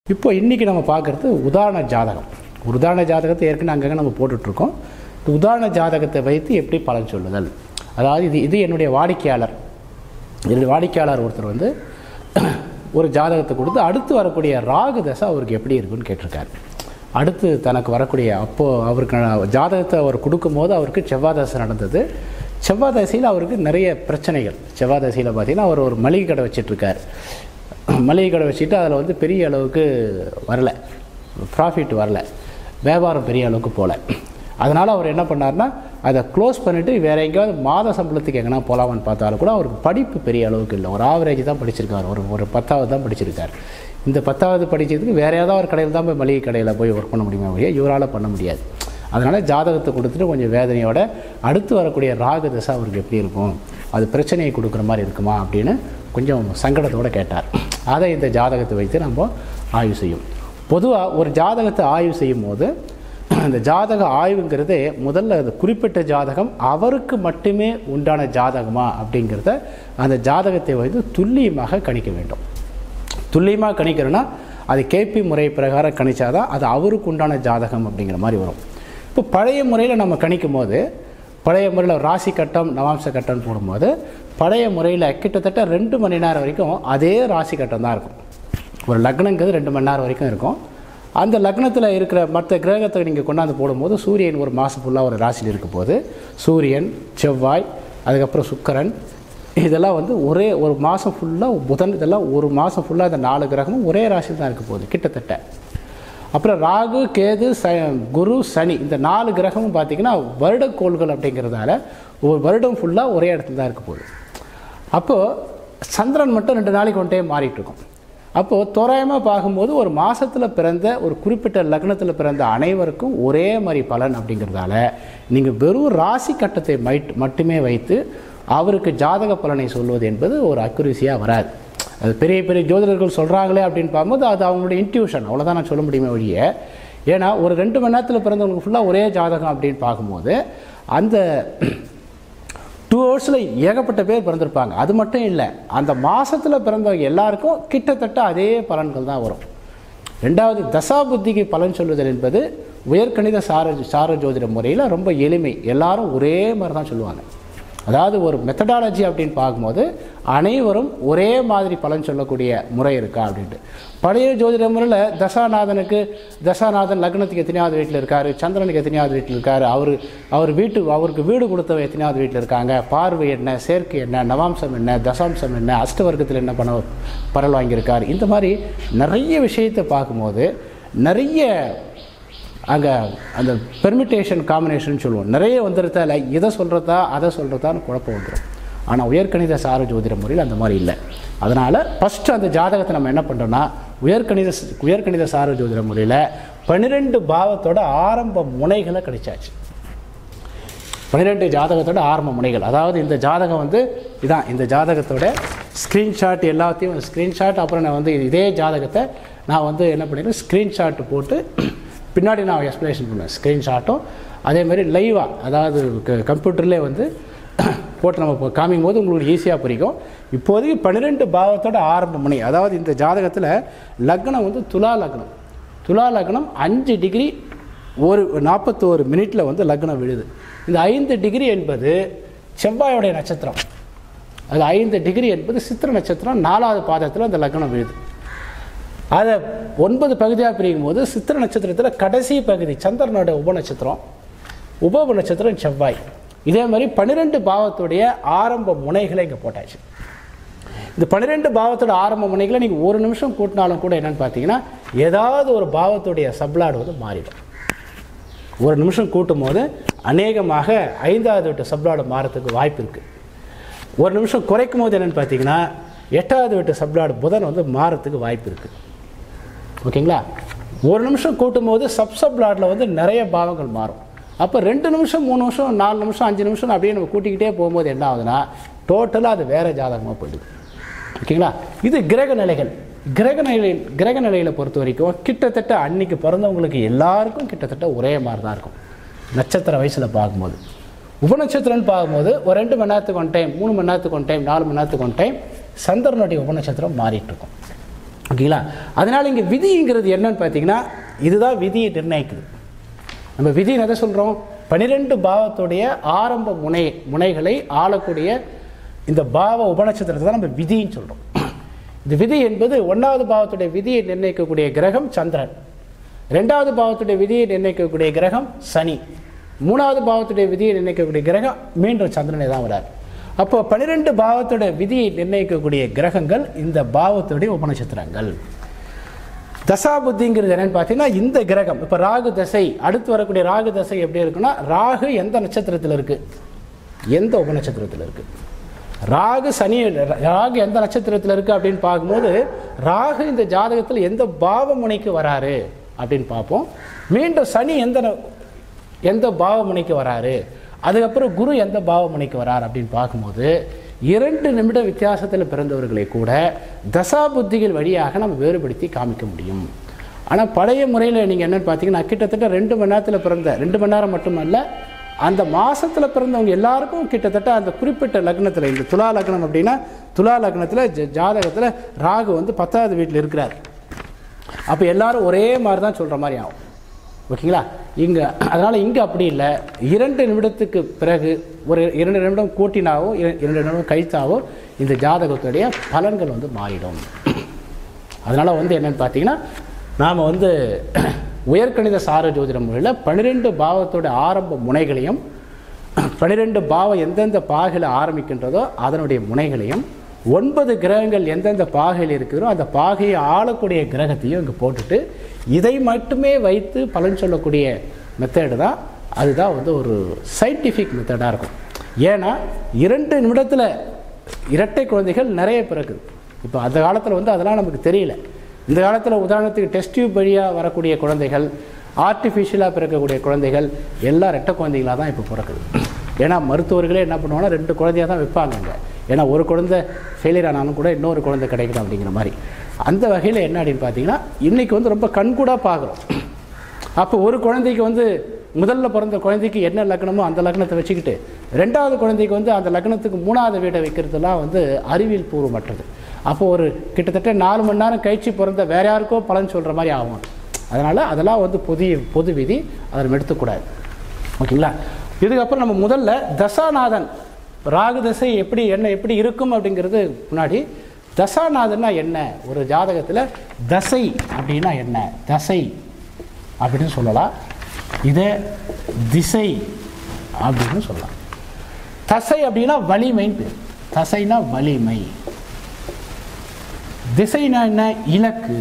இப்போ இன்றைக்கி நம்ம பார்க்குறது உதாரண ஜாதகம் ஒரு உதாரண ஜாதகத்தை ஏற்கனவே அங்கங்கே நம்ம போட்டுட்ருக்கோம் இந்த உதாரண ஜாதகத்தை வைத்து எப்படி பலன் சொல்லுதல் அதாவது இது இது என்னுடைய வாடிக்கையாளர் என்னுடைய வாடிக்கையாளர் ஒருத்தர் வந்து ஒரு ஜாதகத்தை கொடுத்து அடுத்து வரக்கூடிய ராகு தசை அவருக்கு எப்படி இருக்குன்னு கேட்டிருக்காரு அடுத்து தனக்கு வரக்கூடிய அப்போது அவருக்கு ந- ஜாதகத்தை அவர் கொடுக்கும்போது அவருக்கு செவ்வாய் தசை நடந்தது செவ்வாய் தசையில் அவருக்கு நிறைய பிரச்சனைகள் செவ்வாய் தசையில் பார்த்தீங்கன்னா அவர் ஒரு மளிகை கடை வச்சிட்ருக்கார் மளிகை கடை வச்சுட்டு அதில் வந்து பெரிய அளவுக்கு வரல ப்ராஃபிட் வரல வியாபாரம் பெரிய அளவுக்கு போகல அதனால் அவர் என்ன பண்ணார்னா அதை க்ளோஸ் பண்ணிவிட்டு வேறு எங்கேயாவது மாத சம்பளத்துக்கு எங்கன்னா போகலாமான்னு பார்த்தாலும் கூட அவருக்கு படிப்பு பெரிய அளவுக்கு இல்லை ஒரு ஆவரேஜ் தான் படிச்சிருக்காரு ஒரு ஒரு பத்தாவது தான் படிச்சிருக்காரு இந்த பத்தாவது படிச்சதுக்கு வேறு ஏதாவது ஒரு கடையில் தான் போய் மளிகை கடையில் போய் ஒர்க் பண்ண முடியுமே ஒழிய இவரால் பண்ண முடியாது அதனால் ஜாதகத்தை கொடுத்துட்டு கொஞ்சம் வேதனையோட அடுத்து வரக்கூடிய ராகு தசை அவருக்கு எப்படி இருக்கும் அது பிரச்சனையை கொடுக்குற மாதிரி இருக்குமா அப்படின்னு கொஞ்சம் சங்கடத்தோடு கேட்டார் அதை இந்த ஜாதகத்தை வைத்து நம்ம ஆய்வு செய்யும் பொதுவாக ஒரு ஜாதகத்தை ஆய்வு செய்யும் போது அந்த ஜாதக ஆய்வுங்கிறது முதல்ல அது குறிப்பிட்ட ஜாதகம் அவருக்கு மட்டுமே உண்டான ஜாதகமா அப்படிங்கிறத அந்த ஜாதகத்தை வைத்து துல்லியமாக கணிக்க வேண்டும் துல்லியமாக கணிக்கிறோன்னா அது கேபி முறை பிரகாரம் கணிச்சாதான் அது அவருக்கு உண்டான ஜாதகம் அப்படிங்கிற மாதிரி வரும் இப்போ பழைய முறையில் நம்ம கணிக்கும் போது பழைய முறையில் ராசி கட்டம் நவாம்ச கட்டம்னு போடும்போது பழைய முறையில் கிட்டத்தட்ட ரெண்டு மணி நேரம் வரைக்கும் அதே ராசி கட்டம் தான் இருக்கும் ஒரு லக்னங்கிறது ரெண்டு மணி நேரம் வரைக்கும் இருக்கும் அந்த லக்னத்தில் இருக்கிற மற்ற கிரகத்தை நீங்கள் கொண்டாந்து போடும்போது சூரியன் ஒரு மாதம் ஃபுல்லாக ஒரு ராசியில் இருக்க போது சூரியன் செவ்வாய் அதுக்கப்புறம் சுக்கிரன் இதெல்லாம் வந்து ஒரே ஒரு மாதம் ஃபுல்லாக புதன் இதெல்லாம் ஒரு மாதம் ஃபுல்லாக இந்த நாலு கிரகமும் ஒரே ராசியில் தான் இருக்க போகுது கிட்டத்தட்ட அப்புறம் ராகு கேது ச குரு சனி இந்த நாலு கிரகமும் பார்த்தீங்கன்னா வருடக்கோள்கள் அப்படிங்கிறதால ஒரு வருடம் ஃபுல்லாக ஒரே இடத்துல தான் இருக்க போகுது அப்போது சந்திரன் மட்டும் ரெண்டு நாளைக்கு ஒன்றையே மாறிட்டு இருக்கும் அப்போது தோராயமாக பார்க்கும்போது ஒரு மாதத்தில் பிறந்த ஒரு குறிப்பிட்ட லக்னத்தில் பிறந்த அனைவருக்கும் ஒரே மாதிரி பலன் அப்படிங்கிறதால நீங்கள் வெறும் ராசி கட்டத்தை மைட் மட்டுமே வைத்து அவருக்கு ஜாதக பலனை சொல்வது என்பது ஒரு அக்குரிசியாக வராது அது பெரிய பெரிய ஜோதிடர்கள் சொல்கிறாங்களே அப்படின்னு பார்க்கும்போது அது அவங்களுடைய இன்ட்யூஷன் அவ்வளோதான் நான் சொல்ல முடியுமே ஒழிய ஏன்னா ஒரு ரெண்டு மணி நேரத்தில் பிறந்தவங்களுக்கு ஃபுல்லாக ஒரே ஜாதகம் அப்படின்னு பார்க்கும்போது அந்த டூ ஹவர்ஸில் ஏகப்பட்ட பேர் பிறந்திருப்பாங்க அது மட்டும் இல்லை அந்த மாதத்தில் பிறந்தவங்க எல்லாருக்கும் கிட்டத்தட்ட அதே பலன்கள் தான் வரும் ரெண்டாவது தசாபுத்திக்கு பலன் சொல்லுதல் என்பது உயர்கணித சார சார ஜோதிட முறையில் ரொம்ப எளிமை எல்லாரும் ஒரே மாதிரி தான் சொல்லுவாங்க அதாவது ஒரு மெத்தடாலஜி அப்படின்னு பார்க்கும்போது அனைவரும் ஒரே மாதிரி பலன் சொல்லக்கூடிய முறை இருக்கா அப்படின்ட்டு பழைய ஜோதிட முறையில் தசாநாதனுக்கு தசாநாதன் லக்னத்துக்கு எத்தனையாவது வீட்டில் இருக்கார் சந்திரனுக்கு எத்தனையாவது வீட்டில் இருக்கார் அவர் அவர் வீட்டு அவருக்கு வீடு கொடுத்தவ எத்தனையாவது வீட்டில் இருக்காங்க பார்வை என்ன சேர்க்கை என்ன நவாம்சம் என்ன தசாம்சம் என்ன அஷ்டவர்க்கத்தில் என்ன பண பரல் வாங்கியிருக்கார் இந்த மாதிரி நிறைய விஷயத்தை பார்க்கும்போது நிறைய அங்கே அந்த பெர்மிட்டேஷன் காம்பினேஷன் சொல்லுவோம் நிறைய வந்துடுறதால இதை சொல்கிறதா அதை சொல்கிறதான்னு குழப்பம் வந்துடும் ஆனால் உயர்கணித சார ஜோதிட முறையில் அந்த மாதிரி இல்லை அதனால் ஃபஸ்ட்டு அந்த ஜாதகத்தை நம்ம என்ன பண்ணுறோன்னா உயர்கணித உயர்கணித சார ஜோதிட முறையில் பன்னிரெண்டு பாவத்தோட ஆரம்ப முனைகளை கிடைச்சாச்சு பன்னிரெண்டு ஜாதகத்தோட ஆரம்ப முனைகள் அதாவது இந்த ஜாதகம் வந்து இதான் இந்த ஜாதகத்தோட ஸ்க்ரீன்ஷாட் எல்லாத்தையும் ஸ்க்ரீன்ஷாட் அப்புறம் நான் வந்து இதே ஜாதகத்தை நான் வந்து என்ன பண்ணிடுறேன் ஸ்க்ரீன்ஷாட் போட்டு பின்னாடி நான் எக்ஸ்ப்ளனேஷன் பண்ணுவேன் ஸ்க்ரீன்ஷாட்டும் அதே மாதிரி லைவாக அதாவது கம்ப்யூட்டர்லேயே வந்து போட்டு நம்ம இப்போ காமிக்கும் போது உங்களுக்கு ஈஸியாக புரியும் இப்போதைக்கு பன்னிரெண்டு பாவத்தோட ஆரம்ப முனை அதாவது இந்த ஜாதகத்தில் லக்னம் வந்து துலா லக்னம் துலா லக்னம் அஞ்சு டிகிரி ஒரு நாற்பத்தோரு மினிட்டில் வந்து லக்னம் விழுது இந்த ஐந்து டிகிரி என்பது செவ்வாயோடைய நட்சத்திரம் அது ஐந்து டிகிரி என்பது சித்திர நட்சத்திரம் நாலாவது பாதத்தில் அந்த லக்னம் விழுது அதை ஒன்பது பகுதியாக பிரிக்கும் போது சித்திர நட்சத்திரத்தில் கடைசி பகுதி சந்திரனோட உப நட்சத்திரம் உப நட்சத்திரம் செவ்வாய் இதே மாதிரி பன்னிரெண்டு பாவத்துடைய ஆரம்ப முனைகளை இங்கே போட்டாச்சு இந்த பன்னிரெண்டு பாவத்தோட ஆரம்ப முனைகளை நீங்கள் ஒரு நிமிஷம் கூட்டினாலும் கூட என்னன்னு பார்த்தீங்கன்னா ஏதாவது ஒரு பாவத்துடைய சப்ளாடு வந்து மாறிடும் ஒரு நிமிஷம் கூட்டும் போது அநேகமாக ஐந்தாவது வீட்டு சப்ளாடு மாறத்துக்கு வாய்ப்பு இருக்குது ஒரு நிமிஷம் குறைக்கும் போது என்னென்னு பார்த்தீங்கன்னா எட்டாவது வீட்டு சப்ளாடு புதன் வந்து மாறத்துக்கு வாய்ப்பு இருக்குது ஓகேங்களா ஒரு நிமிஷம் கூட்டும் போது சப் சப்ளாடில் வந்து நிறைய பாவங்கள் மாறும் அப்போ ரெண்டு நிமிஷம் மூணு நிமிஷம் நாலு நிமிஷம் அஞ்சு நிமிஷம் அப்படியே நம்ம கூட்டிக்கிட்டே போகும்போது என்ன ஆகுதுன்னா டோட்டலாக அது வேறு ஜாதகமாக போயிடுது ஓகேங்களா இது கிரக நிலைகள் கிரக நிலை கிரக நிலையில் பொறுத்த வரைக்கும் கிட்டத்தட்ட அன்னைக்கு பிறந்தவங்களுக்கு எல்லாருக்கும் கிட்டத்தட்ட ஒரே மாதிரி தான் இருக்கும் நட்சத்திர வயசில் பார்க்கும்போது உபநட்சத்திரம்னு பார்க்கும்போது ஒரு ரெண்டு மணி நேரத்துக்கு ஒன் டைம் மூணு மணி நேரத்துக்கு ஒன் டைம் நாலு மணி நேரத்துக்கு ஒன் டைம் சந்திரனுடைய உபநட்சத்திரம் மாறிட்டு இருக்கும் ஓகேங்களா அதனால் இங்கே விதிங்கிறது என்னன்னு பார்த்தீங்கன்னா இதுதான் விதியை நிர்ணயிக்குது நம்ம விதி எதை சொல்கிறோம் பனிரெண்டு பாவத்துடைய ஆரம்ப முனை முனைகளை ஆளக்கூடிய இந்த பாவ உபநட்சத்திரத்தை தான் நம்ம விதின்னு சொல்கிறோம் இந்த விதி என்பது ஒன்றாவது பாவத்துடைய விதியை நிர்ணயிக்கக்கூடிய கிரகம் சந்திரன் ரெண்டாவது பாவத்துடைய விதியை நிர்ணயிக்கக்கூடிய கிரகம் சனி மூணாவது பாவத்துடைய விதியை நிர்ணயிக்கக்கூடிய கிரகம் மீண்டும் சந்திரனை தான் வரார் அப்போ பன்னிரெண்டு பாவத்துடைய விதியை நிர்ணயிக்கக்கூடிய கிரகங்கள் இந்த பாவத்துடைய உபநட்சத்திரங்கள் தசா புத்திங்கிறது என்னன்னு பார்த்தீங்கன்னா இந்த கிரகம் இப்போ ராகு தசை அடுத்து வரக்கூடிய ராகு தசை எப்படி இருக்குன்னா ராகு எந்த நட்சத்திரத்தில் இருக்கு எந்த உபநட்சத்திரத்தில் இருக்கு ராகு சனி ராகு எந்த நட்சத்திரத்தில் இருக்கு அப்படின்னு பார்க்கும்போது ராகு இந்த ஜாதகத்தில் எந்த பாவ முனைக்கு வராரு அப்படின்னு பார்ப்போம் மீண்டும் சனி எந்த ந- எந்த பாவ முனைக்கு வராரு அதுக்கப்புறம் குரு எந்த பாவ முனைக்கு வரார் அப்படின்னு பார்க்கும்போது இரண்டு நிமிட வித்தியாசத்தில் பிறந்தவர்களை கூட தசா புத்திகள் வழியாக நம்ம வேறுபடுத்தி காமிக்க முடியும் ஆனால் பழைய முறையில் நீங்கள் என்னன்னு பார்த்தீங்கன்னா கிட்டத்தட்ட ரெண்டு மணி நேரத்தில் பிறந்த ரெண்டு மணி நேரம் மட்டுமல்ல அந்த மாசத்தில் பிறந்தவங்க எல்லாருக்கும் கிட்டத்தட்ட அந்த குறிப்பிட்ட லக்னத்தில் இந்த துலா லக்னம் அப்படின்னா துலா லக்னத்தில் ஜ- ஜாதகத்தில் ராகு வந்து பத்தாவது வீட்டில் இருக்கிறார் அப்போ எல்லாரும் ஒரே மாதிரி தான் சொல்கிற மாதிரி ஆகும் ஓகேங்களா இங்கே அதனால் இங்கே அப்படி இல்லை இரண்டு நிமிடத்துக்கு பிறகு ஒரு இரண்டு நிமிடம் கூட்டினாவோ இர- இரண்டு நிமிடம் கழித்தாவோ இந்த ஜாதகத்துடைய பலன்கள் வந்து மாறிடும் அதனால் வந்து என்னன்னு பார்த்தீங்கன்னா நாம் வந்து உயர்கணித சார ஜோதிட முறையில் பன்னிரெண்டு பாவத்தோட ஆரம்ப முனைகளையும் பன்னிரெண்டு பாவம் எந்தெந்த பாகையில் ஆரம்பிக்கின்றதோ அதனுடைய முனைகளையும் ஒன்பது கிரகங்கள் எந்தெந்த பாகையில் இருக்குதோ அந்த பாகையை ஆளக்கூடிய கிரகத்தையும் இங்கே போட்டுட்டு இதை மட்டுமே வைத்து பலன் சொல்லக்கூடிய மெத்தேடு தான் அதுதான் வந்து ஒரு சயின்டிஃபிக் மெத்தடாக இருக்கும் ஏன்னா இரண்டு நிமிடத்தில் இரட்டை குழந்தைகள் நிறைய பிறக்குது இப்போ அந்த காலத்தில் வந்து அதெல்லாம் நமக்கு தெரியல இந்த காலத்தில் உதாரணத்துக்கு டெஸ்ட் டியூப் வழியாக வரக்கூடிய குழந்தைகள் ஆர்டிஃபிஷியலாக பிறக்கக்கூடிய குழந்தைகள் எல்லாம் ரெட்டை குழந்தைகளாக தான் இப்போ பிறக்குது ஏன்னா மருத்துவர்களே என்ன பண்ணுவாங்கன்னா ரெண்டு குழந்தையாக தான் வைப்பாங்கங்க ஏன்னா ஒரு குழந்தை ஃபெயிலியர் ஆனாலும் கூட இன்னொரு குழந்தை கிடைக்கணும் அப்படிங்கிற மாதிரி அந்த வகையில் என்ன அப்படின்னு பார்த்தீங்கன்னா இன்றைக்கி வந்து ரொம்ப கண்கூடாக பார்க்குறோம் அப்போ ஒரு குழந்தைக்கு வந்து முதல்ல பிறந்த குழந்தைக்கு என்ன லக்னமோ அந்த லக்னத்தை வச்சுக்கிட்டு ரெண்டாவது குழந்தைக்கு வந்து அந்த லக்னத்துக்கு மூணாவது வீடை வைக்கிறதுலாம் வந்து அறிவியல் பூர்வமற்றது அப்போ ஒரு கிட்டத்தட்ட நாலு மணி நேரம் கழிச்சு பிறந்த வேற யாருக்கோ பலன் சொல்கிற மாதிரி ஆகும் அதனால் அதெல்லாம் வந்து பொது பொது விதி அதை நம்ம எடுத்துக்கூடாது ஓகேங்களா இதுக்கப்புறம் நம்ம முதல்ல தசாநாதன் ராகு தசை எப்படி என்ன எப்படி இருக்கும் அப்படிங்கிறது முன்னாடி தசாநாதன்னா என்ன ஒரு ஜாதகத்தில் தசை அப்படின்னா என்ன தசை அப்படின்னு சொல்லலாம் இதே திசை அப்படின்னு சொல்லலாம் தசை அப்படின்னா வலிமைன்னு பேர் தசைனா வலிமை திசைனா என்ன இலக்கு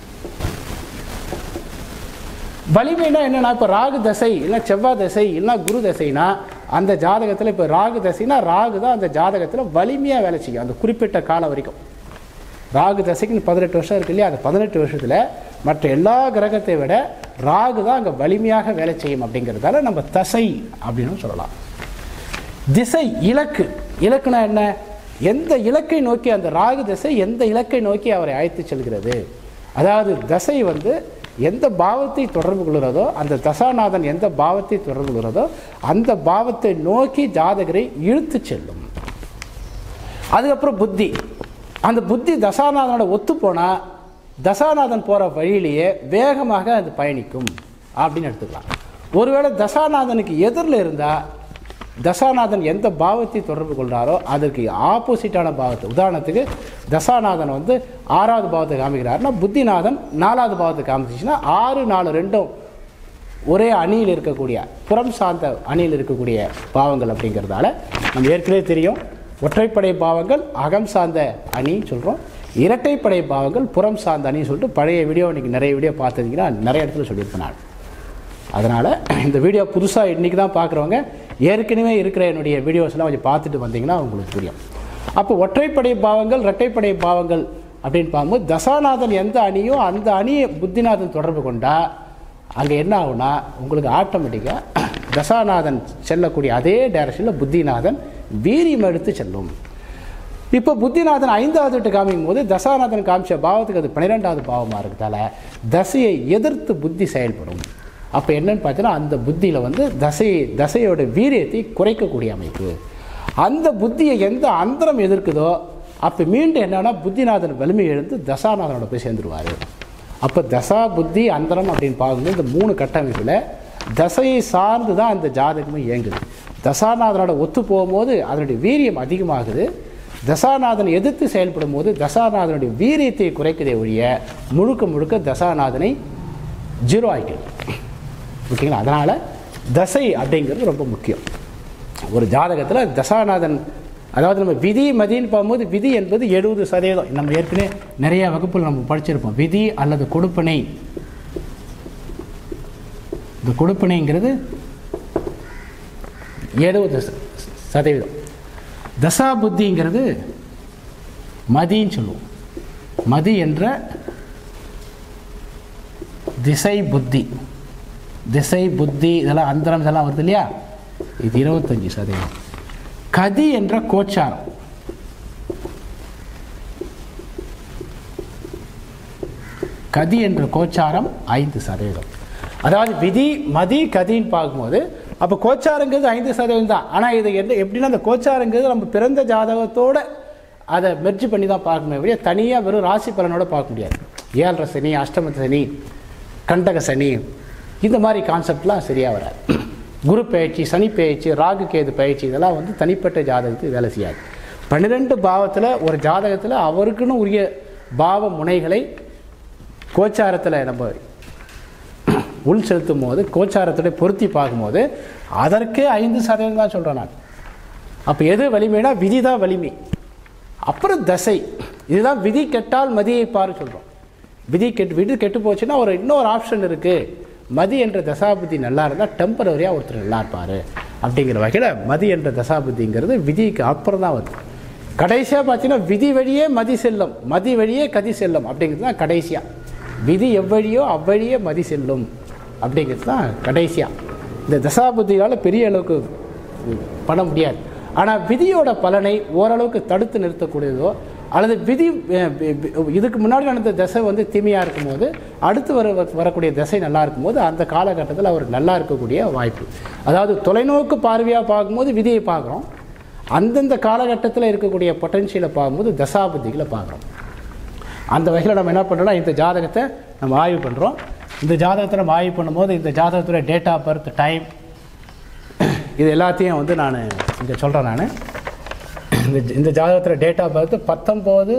வலிமைனா என்னன்னா இப்போ ராகு தசை இல்லை செவ்வாய் தசை இல்லைன்னா குரு தசைனா அந்த ஜாதகத்தில் இப்போ ராகு தசைனா ராகு தான் அந்த ஜாதகத்தில் வலிமையாக வேலை செய்யும் அந்த குறிப்பிட்ட காலம் வரைக்கும் ராகு தசைக்கு பதினெட்டு வருஷம் இருக்கு இல்லையா அந்த பதினெட்டு வருஷத்தில் மற்ற எல்லா கிரகத்தை விட ராகு தான் அங்கே வலிமையாக வேலை செய்யும் அப்படிங்கிறதால நம்ம தசை அப்படின்னு சொல்லலாம் திசை இலக்கு இலக்குனா என்ன எந்த இலக்கை நோக்கி அந்த ராகு திசை எந்த இலக்கை நோக்கி அவரை அழைத்து செல்கிறது அதாவது தசை வந்து எந்த பாவத்தை தொடர்பு கொள்கிறதோ அந்த தசாநாதன் எந்த பாவத்தை தொடர்பு கொள்கிறதோ அந்த பாவத்தை நோக்கி ஜாதகரை இழுத்து செல்லும் அதுக்கப்புறம் புத்தி அந்த புத்தி தசாநாதனோட ஒத்து போனால் தசாநாதன் போகிற வழியிலேயே வேகமாக அது பயணிக்கும் அப்படின்னு எடுத்துக்கலாம் ஒருவேளை தசாநாதனுக்கு எதிரில் இருந்தால் தசாநாதன் எந்த பாவத்தை தொடர்பு கொள்கிறாரோ அதற்கு ஆப்போசிட்டான பாவத்தை உதாரணத்துக்கு தசாநாதன் வந்து ஆறாவது பாவத்தை காமிக்கிறாருன்னா புத்திநாதன் நாலாவது பாவத்தை காமிச்சிச்சுன்னா ஆறு நாலு ரெண்டும் ஒரே அணியில் இருக்கக்கூடிய புறம் சார்ந்த அணியில் இருக்கக்கூடிய பாவங்கள் அப்படிங்கிறதால நம்ம ஏற்கனவே தெரியும் ஒற்றைப்படை பாவங்கள் அகம் சார்ந்த அணின்னு சொல்கிறோம் இரட்டைப்படை பாவங்கள் புறம் சார்ந்த அணின்னு சொல்லிட்டு பழைய வீடியோ இன்றைக்கி நிறைய வீடியோ பார்த்துருந்தீங்கன்னா நிறைய இடத்துல சொல்லியிருப்பேன் நான் அதனால் இந்த வீடியோ புதுசாக இன்றைக்கி தான் பார்க்குறவங்க ஏற்கனவே இருக்கிற என்னுடைய வீடியோஸ்லாம் கொஞ்சம் பார்த்துட்டு வந்தீங்கன்னா உங்களுக்கு புரியும் அப்போ ஒற்றைப்படை பாவங்கள் இரட்டைப்படை பாவங்கள் அப்படின்னு பார்க்கும்போது தசாநாதன் எந்த அணியோ அந்த அணியை புத்திநாதன் தொடர்பு கொண்டா அங்கே என்ன ஆகும்னா உங்களுக்கு ஆட்டோமேட்டிக்காக தசாநாதன் செல்லக்கூடிய அதே டைரக்ஷனில் புத்திநாதன் வீரியம் எடுத்து செல்லும் இப்போ புத்திநாதன் ஐந்தாவது வீட்டு காமிக்கும் போது தசாநாதன் காமிச்ச பாவத்துக்கு அது பன்னிரெண்டாவது பாவமாக இருக்கிறதால தசையை எதிர்த்து புத்தி செயல்படும் அப்போ என்னன்னு பார்த்தீங்கன்னா அந்த புத்தியில் வந்து தசை தசையோட வீரியத்தை குறைக்கக்கூடிய அமைப்பு அந்த புத்தியை எந்த அந்தரம் எதிர்க்குதோ அப்போ மீண்டும் என்னன்னா புத்திநாதன் வலிமை எழுந்து தசாநாதனோட போய் சேர்ந்துருவார் அப்போ தசா புத்தி அந்தரம் அப்படின்னு பார்க்கும்போது இந்த மூணு கட்டமைப்பில் தசையை சார்ந்து தான் அந்த ஜாதகமே இயங்குது தசாநாதனோட ஒத்து போகும்போது அதனுடைய வீரியம் அதிகமாகுது தசாநாதனை எதிர்த்து செயல்படும் போது தசாநாதனுடைய வீரியத்தை குறைக்கதே ஒழிய முழுக்க முழுக்க தசாநாதனை ஜீரோ ஆகிக்கிறது ஓகேங்களா அதனால் தசை அப்படிங்கிறது ரொம்ப முக்கியம் ஒரு ஜாதகத்தில் தசாநாதன் அதாவது நம்ம விதி மதின்னு பார்க்கும்போது விதி என்பது எழுபது சதவீதம் நம்ம ஏற்கனவே நிறைய வகுப்புகள் நம்ம படிச்சிருப்போம் விதி அல்லது கொடுப்பனை இந்த கொடுப்பனைங்கிறது எழுபது ச- சதவீதம் தசா புத்திங்கிறது மதின்னு சொல்லுவோம் மதி என்ற திசை புத்தி திசை புத்தி இதெல்லாம் அந்தரம் இதெல்லாம் வருது இல்லையா இது இருபத்தஞ்சி சதவீதம் கதி என்ற கோச்சாரம் கதி என்ற கோச்சாரம் ஐந்து சதவீதம் அதாவது விதி மதி கதின்னு பார்க்கும்போது அப்போ கோச்சாரங்கிறது ஐந்து சதவீதம் தான் ஆனால் இது என்ன எப்படின்னா அந்த கோச்சாரங்கிறது நம்ம பிறந்த ஜாதகத்தோட அதை மெர்ஜ் பண்ணி தான் பார்க்கணும் எப்படியா தனியாக வெறும் ராசி பலனோட பார்க்க முடியாது ஏழரை சனி அஷ்டம சனி கண்டக சனி இந்த மாதிரி கான்செப்ட்லாம் சரியாக வராது குரு பயிற்சி சனி பயிற்சி ராகு கேது பயிற்சி இதெல்லாம் வந்து தனிப்பட்ட ஜாதகத்துக்கு வேலை செய்யாது பன்னிரெண்டு பாவத்தில் ஒரு ஜாதகத்தில் அவருக்குன்னு உரிய பாவ முனைகளை கோச்சாரத்தில் நம்ம உள் செலுத்தும் போது கோச்சாரத்தோட பொருத்தி பார்க்கும்போது அதற்கே ஐந்து சதவீதம் தான் சொல்கிறேன் நான் அப்போ எது வலிமைனா விதி தான் வலிமை அப்புறம் தசை இதுதான் விதி கெட்டால் மதியை பாரு சொல்கிறோம் விதி கெட்டு விதி கெட்டு போச்சுன்னா ஒரு இன்னொரு ஆப்ஷன் இருக்குது மதி என்ற தசாபுத்தி நல்லா இருந்தால் டெம்பரவரியாக ஒருத்தர் நல்லா இருப்பார் அப்படிங்கிற வகையில் மதி என்ற தசாபுத்திங்கிறது விதிக்கு அப்புறம் தான் வருது கடைசியாக பார்த்தீங்கன்னா விதி வழியே மதி செல்லும் மதி வழியே கதி செல்லும் அப்படிங்கிறது தான் கடைசியாக விதி எவ்வழியோ அவ்வழியே மதி செல்லும் அப்படிங்கிறது தான் கடைசியாக இந்த தசாபுத்தியால் பெரிய அளவுக்கு பண்ண முடியாது ஆனால் விதியோட பலனை ஓரளவுக்கு தடுத்து நிறுத்தக்கூடியதோ அல்லது விதி அஹ், வி- வி- இதுக்கு முன்னாடி நடந்த தசை வந்து தீமையாக இருக்கும்போது அடுத்து வர வரக்கூடிய தசை நல்லா இருக்கும்போது அந்த காலகட்டத்தில் அவர் நல்லா இருக்கக்கூடிய வாய்ப்பு அதாவது தொலைநோக்கு பார்வையாக பார்க்கும்போது விதியை பார்க்குறோம் அந்தந்த காலகட்டத்தில் இருக்கக்கூடிய பொட்டன்ஷியலை பார்க்கும்போது தசாபுத்திகளை பார்க்குறோம் அந்த வகையில் நம்ம என்ன பண்ணுறோம்னா இந்த ஜாதகத்தை நம்ம ஆய்வு பண்ணுறோம் இந்த ஜாதகத்தை நம்ம ஆய்வு பண்ணும்போது இந்த ஜாதகத்துடைய டேட் ஆஃப் பர்த் டைம் இது எல்லாத்தையும் வந்து நான் இங்கே சொல்கிறேன் நான் இந்த இந்த ஜாதகத்தில் டேட் ஆஃப் பர்த் பத்தொம்போது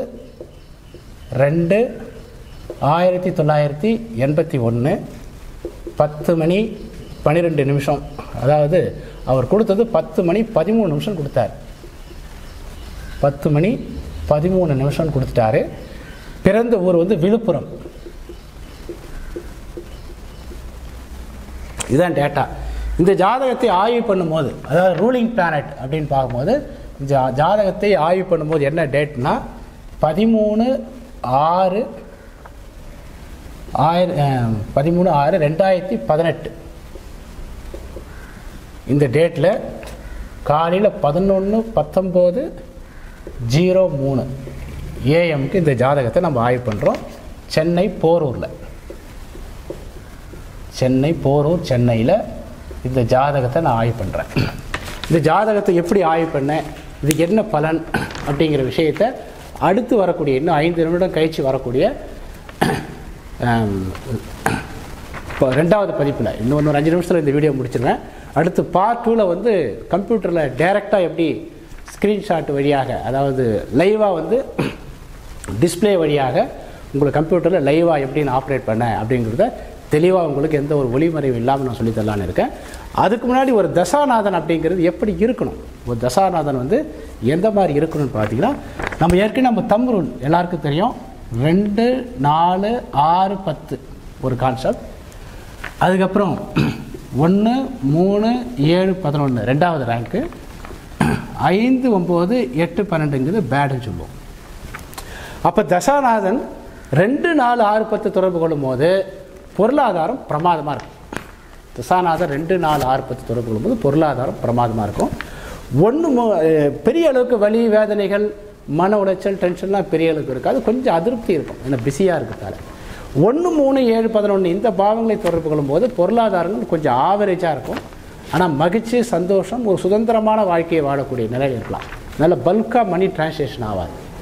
ரெண்டு ஆயிரத்தி தொள்ளாயிரத்தி எண்பத்தி ஒன்று பத்து மணி பன்னிரெண்டு நிமிஷம் அதாவது அவர் கொடுத்தது பத்து மணி பதிமூணு நிமிஷம் கொடுத்தார் பத்து மணி பதிமூணு நிமிஷம் கொடுத்துட்டாரு பிறந்த ஊர் வந்து விழுப்புரம் இதுதான் டேட்டா இந்த ஜாதகத்தை ஆய்வு பண்ணும்போது அதாவது ரூலிங் பிளானட் அப்படின்னு பார்க்கும்போது இந்த ஜா- ஜாதகத்தை ஆய்வு பண்ணும்போது என்ன டேட்னா பதிமூணு ஆறு ஆயிர அஹ், பதிமூணு ஆறு ரெண்டாயிரத்தி பதினெட்டு இந்த டேட்டில் காலையில் பதினொன்று பத்தொம்போது ஜீரோ மூணு ஏஎம்க்கு இந்த ஜாதகத்தை நம்ம ஆய்வு பண்ணுறோம் சென்னை போரூரில் சென்னை போரூர் சென்னையில் இந்த ஜாதகத்தை நான் ஆய்வு பண்ணுறேன் இந்த ஜாதகத்தை எப்படி ஆய்வு பண்ணேன் இதுக்கு என்ன பலன் அப்படிங்கிற விஷயத்தை அடுத்து வரக்கூடிய இன்னும் ஐந்து நிமிடம் கழித்து வரக்கூடிய ஆம், இப்போ ரெண்டாவது பதிப்பில் இன்னும் ஒரு அஞ்சு நிமிஷத்தில் இந்த வீடியோ முடிச்சிருவேன் அடுத்து பார்ட் டூவில் வந்து கம்ப்யூட்டரில் டைரெக்டாக எப்படி ஸ்க்ரீன்ஷாட் வழியாக அதாவது லைவாக வந்து டிஸ்ப்ளே வழியாக உங்களுக்கு கம்ப்யூட்டரில் லைவாக எப்படி நான் ஆப்ரேட் பண்ணேன் அப்படிங்கிறத தெளிவாக உங்களுக்கு எந்த ஒரு ஒளிமறைவு இல்லாமல் நான் சொல்லித் தரலான்னு இருக்கேன் அதுக்கு முன்னாடி ஒரு தசாநாதன் அப்படிங்கிறது எப்படி இருக்கணும் ஒரு தசாநாதன் வந்து எந்த மாதிரி இருக்கணும்னு பார்த்தீங்கன்னா நம்ம ஏற்கனவே நம்ம தம் ரூல் எல்லாருக்கும் தெரியும் ரெண்டு நாலு ஆறு பத்து ஒரு கான்செப்ட் அதுக்கப்புறம் ஒன்று மூணு ஏழு பதினொன்று ரெண்டாவது ரேங்க்கு ஐந்து ஒம்பது எட்டு பன்னெண்டுங்கிறது பேடுன்னு சொல்லுவோம் அப்போ தசாநாதன் ரெண்டு நாலு ஆறு பத்து தொடர்பு கொள்ளும்போது பொருளாதாரம் பிரமாதமாக இருக்கும் தசாநாதன் ரெண்டு நாலு ஆறு பத்து தொடர்பு கொள்ளும்போது பொருளாதாரம் பிரமாதமாக இருக்கும் ஒன்று பெரிய அளவுக்கு வலி வேதனைகள் மன உளைச்சல் டென்ஷன்லாம் பெரிய அளவுக்கு இருக்காது கொஞ்சம் அதிருப்தி இருக்கும் ஏன்னா பிஸியாக இருக்கிறதால ஒன்று மூணு ஏழு பதினொன்று இந்த பாவங்களை தொடர்பு கொள்ளும்போது பொருளாதாரங்கள் கொஞ்சம் ஆவரேஜாக இருக்கும் ஆனால் மகிழ்ச்சி சந்தோஷம் ஒரு சுதந்திரமான வாழ்க்கையை வாழக்கூடிய நிலையில் இருக்கலாம் நல்ல பல்காக மணி டிரான்சேக்ஷன் ஆகாது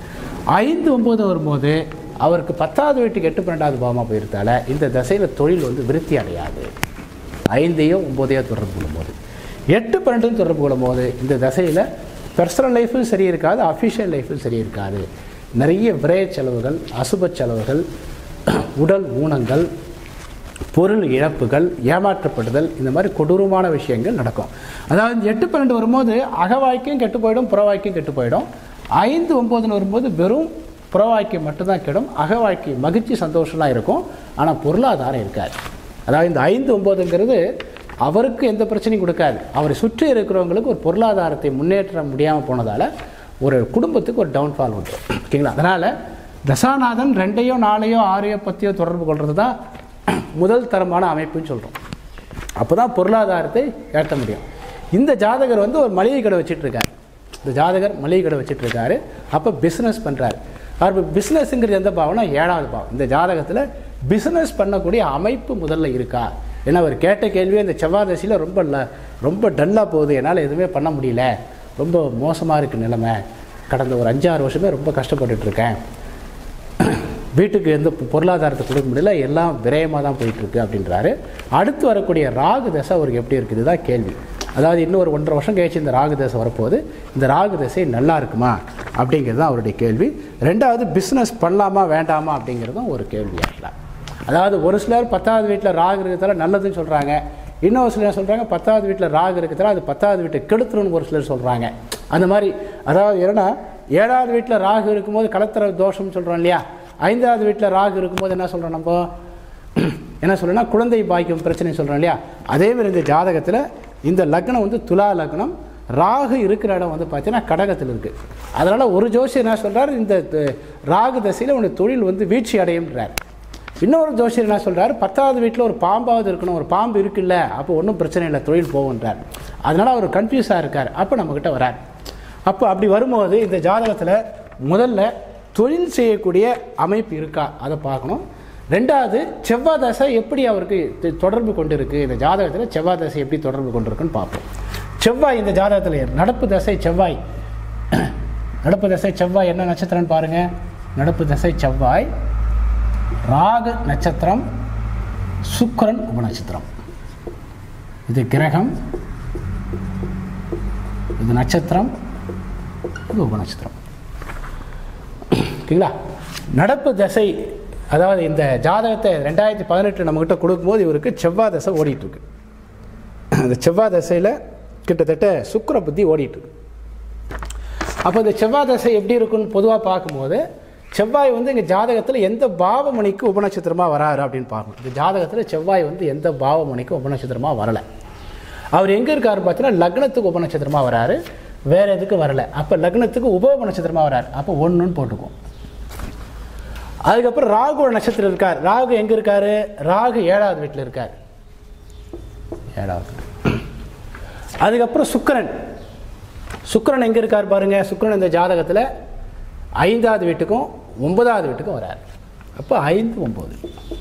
ஐந்து ஒம்பது வரும்போது அவருக்கு பத்தாவது வீட்டுக்கு எட்டு பன்னெண்டாவது பாவமாக போயிருந்தால இந்த தசையில் தொழில் வந்து விருத்தி அடையாது ஐந்தையும் ஒம்போதையோ தொடர்பு கொள்ளும்போது எட்டு பன்னெண்டும் தொடர்பு கொள்ளும்போது இந்த தசையில் பர்சனல் லைஃபும் சரி இருக்காது அஃபிஷியல் லைஃபும் சரி இருக்காது நிறைய விரய செலவுகள் அசுப செலவுகள் உடல் ஊனங்கள் பொருள் இழப்புகள் ஏமாற்றப்படுதல் இந்த மாதிரி கொடூரமான விஷயங்கள் நடக்கும் அதாவது இந்த எட்டு பன்னெண்டு வரும்போது அகவாய்க்கும் கெட்டு போயிடும் புறவாய்க்கும் கெட்டு போயிடும் ஐந்து ஒம்போதுன்னு வரும்போது வெறும் புறவாய்க்கு மட்டும்தான் கெடும் அகவாய்க்கு மகிழ்ச்சி சந்தோஷம்லாம் இருக்கும் ஆனால் பொருளாதாரம் இருக்காது அதாவது இந்த ஐந்து ஒம்போதுங்கிறது அவருக்கு எந்த பிரச்சனையும் கொடுக்காது அவரை சுற்றி இருக்கிறவங்களுக்கு ஒரு பொருளாதாரத்தை முன்னேற்ற முடியாமல் போனதால் ஒரு குடும்பத்துக்கு ஒரு டவுன்ஃபால் உண்டு ஓகேங்களா அதனால் தசாநாதன் ரெண்டையோ நாளையோ ஆறையோ பற்றியோ தொடர்பு கொள்வது தான் முதல் தரமான அமைப்புன்னு சொல்கிறோம் அப்போ தான் பொருளாதாரத்தை ஏற்ற முடியும் இந்த ஜாதகர் வந்து ஒரு மளிகை கடை வச்சிட்டு இருக்காரு இந்த ஜாதகர் மளிகை கடை வச்சிட்டு இருக்காரு அப்போ பிஸ்னஸ் பண்ணுறாரு அவர் பிஸ்னஸ்ங்கிறது எந்த பாவம்னா ஏழாவது பாவம் இந்த ஜாதகத்தில் பிஸ்னஸ் பண்ணக்கூடிய அமைப்பு முதல்ல இருக்கா ஏன்னா அவர் கேட்ட கேள்வியே இந்த செவ்வாய் தசையில் ரொம்ப ல ரொம்ப டல்லாக போகுது என்னால் எதுவுமே பண்ண முடியல ரொம்ப மோசமாக இருக்குது நிலைமை கடந்த ஒரு அஞ்சாறு வருஷமே ரொம்ப கஷ்டப்பட்டுட்டு இருக்கேன் வீட்டுக்கு எந்த பொ- பொருளாதாரத்தை கொடுக்க முடியல எல்லாம் விரயமாக தான் போயிட்டுருக்கு அப்படின்றாரு அடுத்து வரக்கூடிய ராகு தசை அவருக்கு எப்படி இருக்குது தான் கேள்வி அதாவது இன்னும் ஒரு ஒன்றரை வருஷம் கழிச்சு இந்த ராகு தசை வரப்போகுது இந்த ராகு தசை நல்லா இருக்குமா அப்படிங்கிறது தான் அவருடைய கேள்வி ரெண்டாவது பிஸ்னஸ் பண்ணலாமா வேண்டாமா அப்படிங்கிறதும் ஒரு கேள்வி ஆகலாம் அதாவது ஒரு சிலர் பத்தாவது வீட்டில் ராகு இருக்கிறதால நல்லதுன்னு சொல்கிறாங்க இன்னொரு சிலர் சொல்கிறாங்க பத்தாவது வீட்டில் ராகு இருக்கிறதால அது பத்தாவது வீட்டை கெடுத்துருன்னு ஒரு சிலர் சொல்கிறாங்க அந்த மாதிரி அதாவது என்னன்னா ஏழாவது வீட்டில் ராகு இருக்கும்போது கலத்திர தோஷம்னு சொல்கிறோம் இல்லையா ஐந்தாவது வீட்டில் ராகு இருக்கும்போது என்ன சொல்கிறோம் நம்ம என்ன சொல்றோம்னா குழந்தை பாய்க்கும் பிரச்சனை சொல்கிறோம் இல்லையா அதே மாதிரி இந்த ஜாதகத்தில் இந்த லக்னம் வந்து துலா லக்னம் ராகு இருக்கிற இடம் வந்து பார்த்தீங்கன்னா கடகத்தில் இருக்குது அதனால் ஒரு ஜோசியர் என்ன சொல்றாரு இந்த த- ராகு தசையில் உனக்கு தொழில் வந்து வீழ்ச்சி அடையும்ன்றார் இன்னொரு ஜோசியர் என்ன சொல்றாரு பத்தாவது வீட்டில் ஒரு பாம்பாவது இருக்கணும் ஒரு பாம்பு இருக்குல்ல அப்போ ஒன்றும் பிரச்சனை இல்லை தொழில் போகுன்றார் அதனால் அவர் கன்ஃபியூஸாக இருக்கார் அப்போ நம்மக்கிட்ட வரார் அப்போ அப்படி வரும்போது இந்த ஜாதகத்தில் முதல்ல தொழில் செய்யக்கூடிய அமைப்பு இருக்கா அதை பார்க்கணும் ரெண்டாவது செவ்வாய் தசை எப்படி அவருக்கு தி- தொடர்பு கொண்டிருக்கு இந்த ஜாதகத்தில் செவ்வாய் தசை எப்படி தொடர்பு கொண்டிருக்குன்னு பார்ப்போம் செவ்வாய் இந்த ஜாதகத்தில் நடப்பு தசை செவ்வாய் நடப்பு தசை செவ்வாய் என்ன நட்சத்திரம்னு பாருங்க நடப்பு தசை செவ்வாய் ராகு நட்சத்திரம் சுக்கிரன் உபநட்சத்திரம் இது கிரகம் இது நட்சத்திரம் இது உபநட்சத்திரம் ஓகேங்களா நடப்பு தசை அதாவது இந்த ஜாதகத்தை ரெண்டாயிரத்தி பதினெட்டு நம்மக்கிட்ட கொடுக்கும்போது இவருக்கு செவ்வாய் தசை ஓடிட்டு இருக்கு அந்த செவ்வாய் தசையில் கிட்டத்தட்ட சுக்கிர புத்தி ஓடிட்டு இருக்கு அப்போ இந்த செவ்வாய் தசை எப்படி இருக்குன்னு பொதுவாக பார்க்கும்போது செவ்வாய் வந்து இங்கே ஜாதகத்தில் எந்த பாவமணிக்கு உபநட்சத்திரமாக வராரு அப்படின்னு பார்க்கணும் இந்த ஜாதகத்தில் செவ்வாய் வந்து எந்த பாவமணிக்கு உபநட்சத்திரமாக வரலை அவர் எங்கே இருக்காரு பார்த்தீங்கன்னா லக்னத்துக்கு உபநட்சத்திரமாக வராரு வேற எதுக்கு வரல அப்போ லக்னத்துக்கு உப நட்சத்திரமாக வராரு அப்போ ஒன்றுன்னு போட்டுக்குவோம் அதுக்கப்புறம் ராகு நட்சத்திரம் இருக்கார் ராகு எங்கே இருக்காரு ராகு ஏழாவது வீட்டில் இருக்கார் ஏழாவது அதுக்கப்புறம் சுக்கிரன் சுக்கிரன் எங்கே இருக்கார் பாருங்க சுக்கிரன் இந்த ஜாதகத்தில் ஐந்தாவது வீட்டுக்கும் ஒன்பதாவது வீட்டுக்கும் வரார் அப்போ ஐந்து ஒம்பது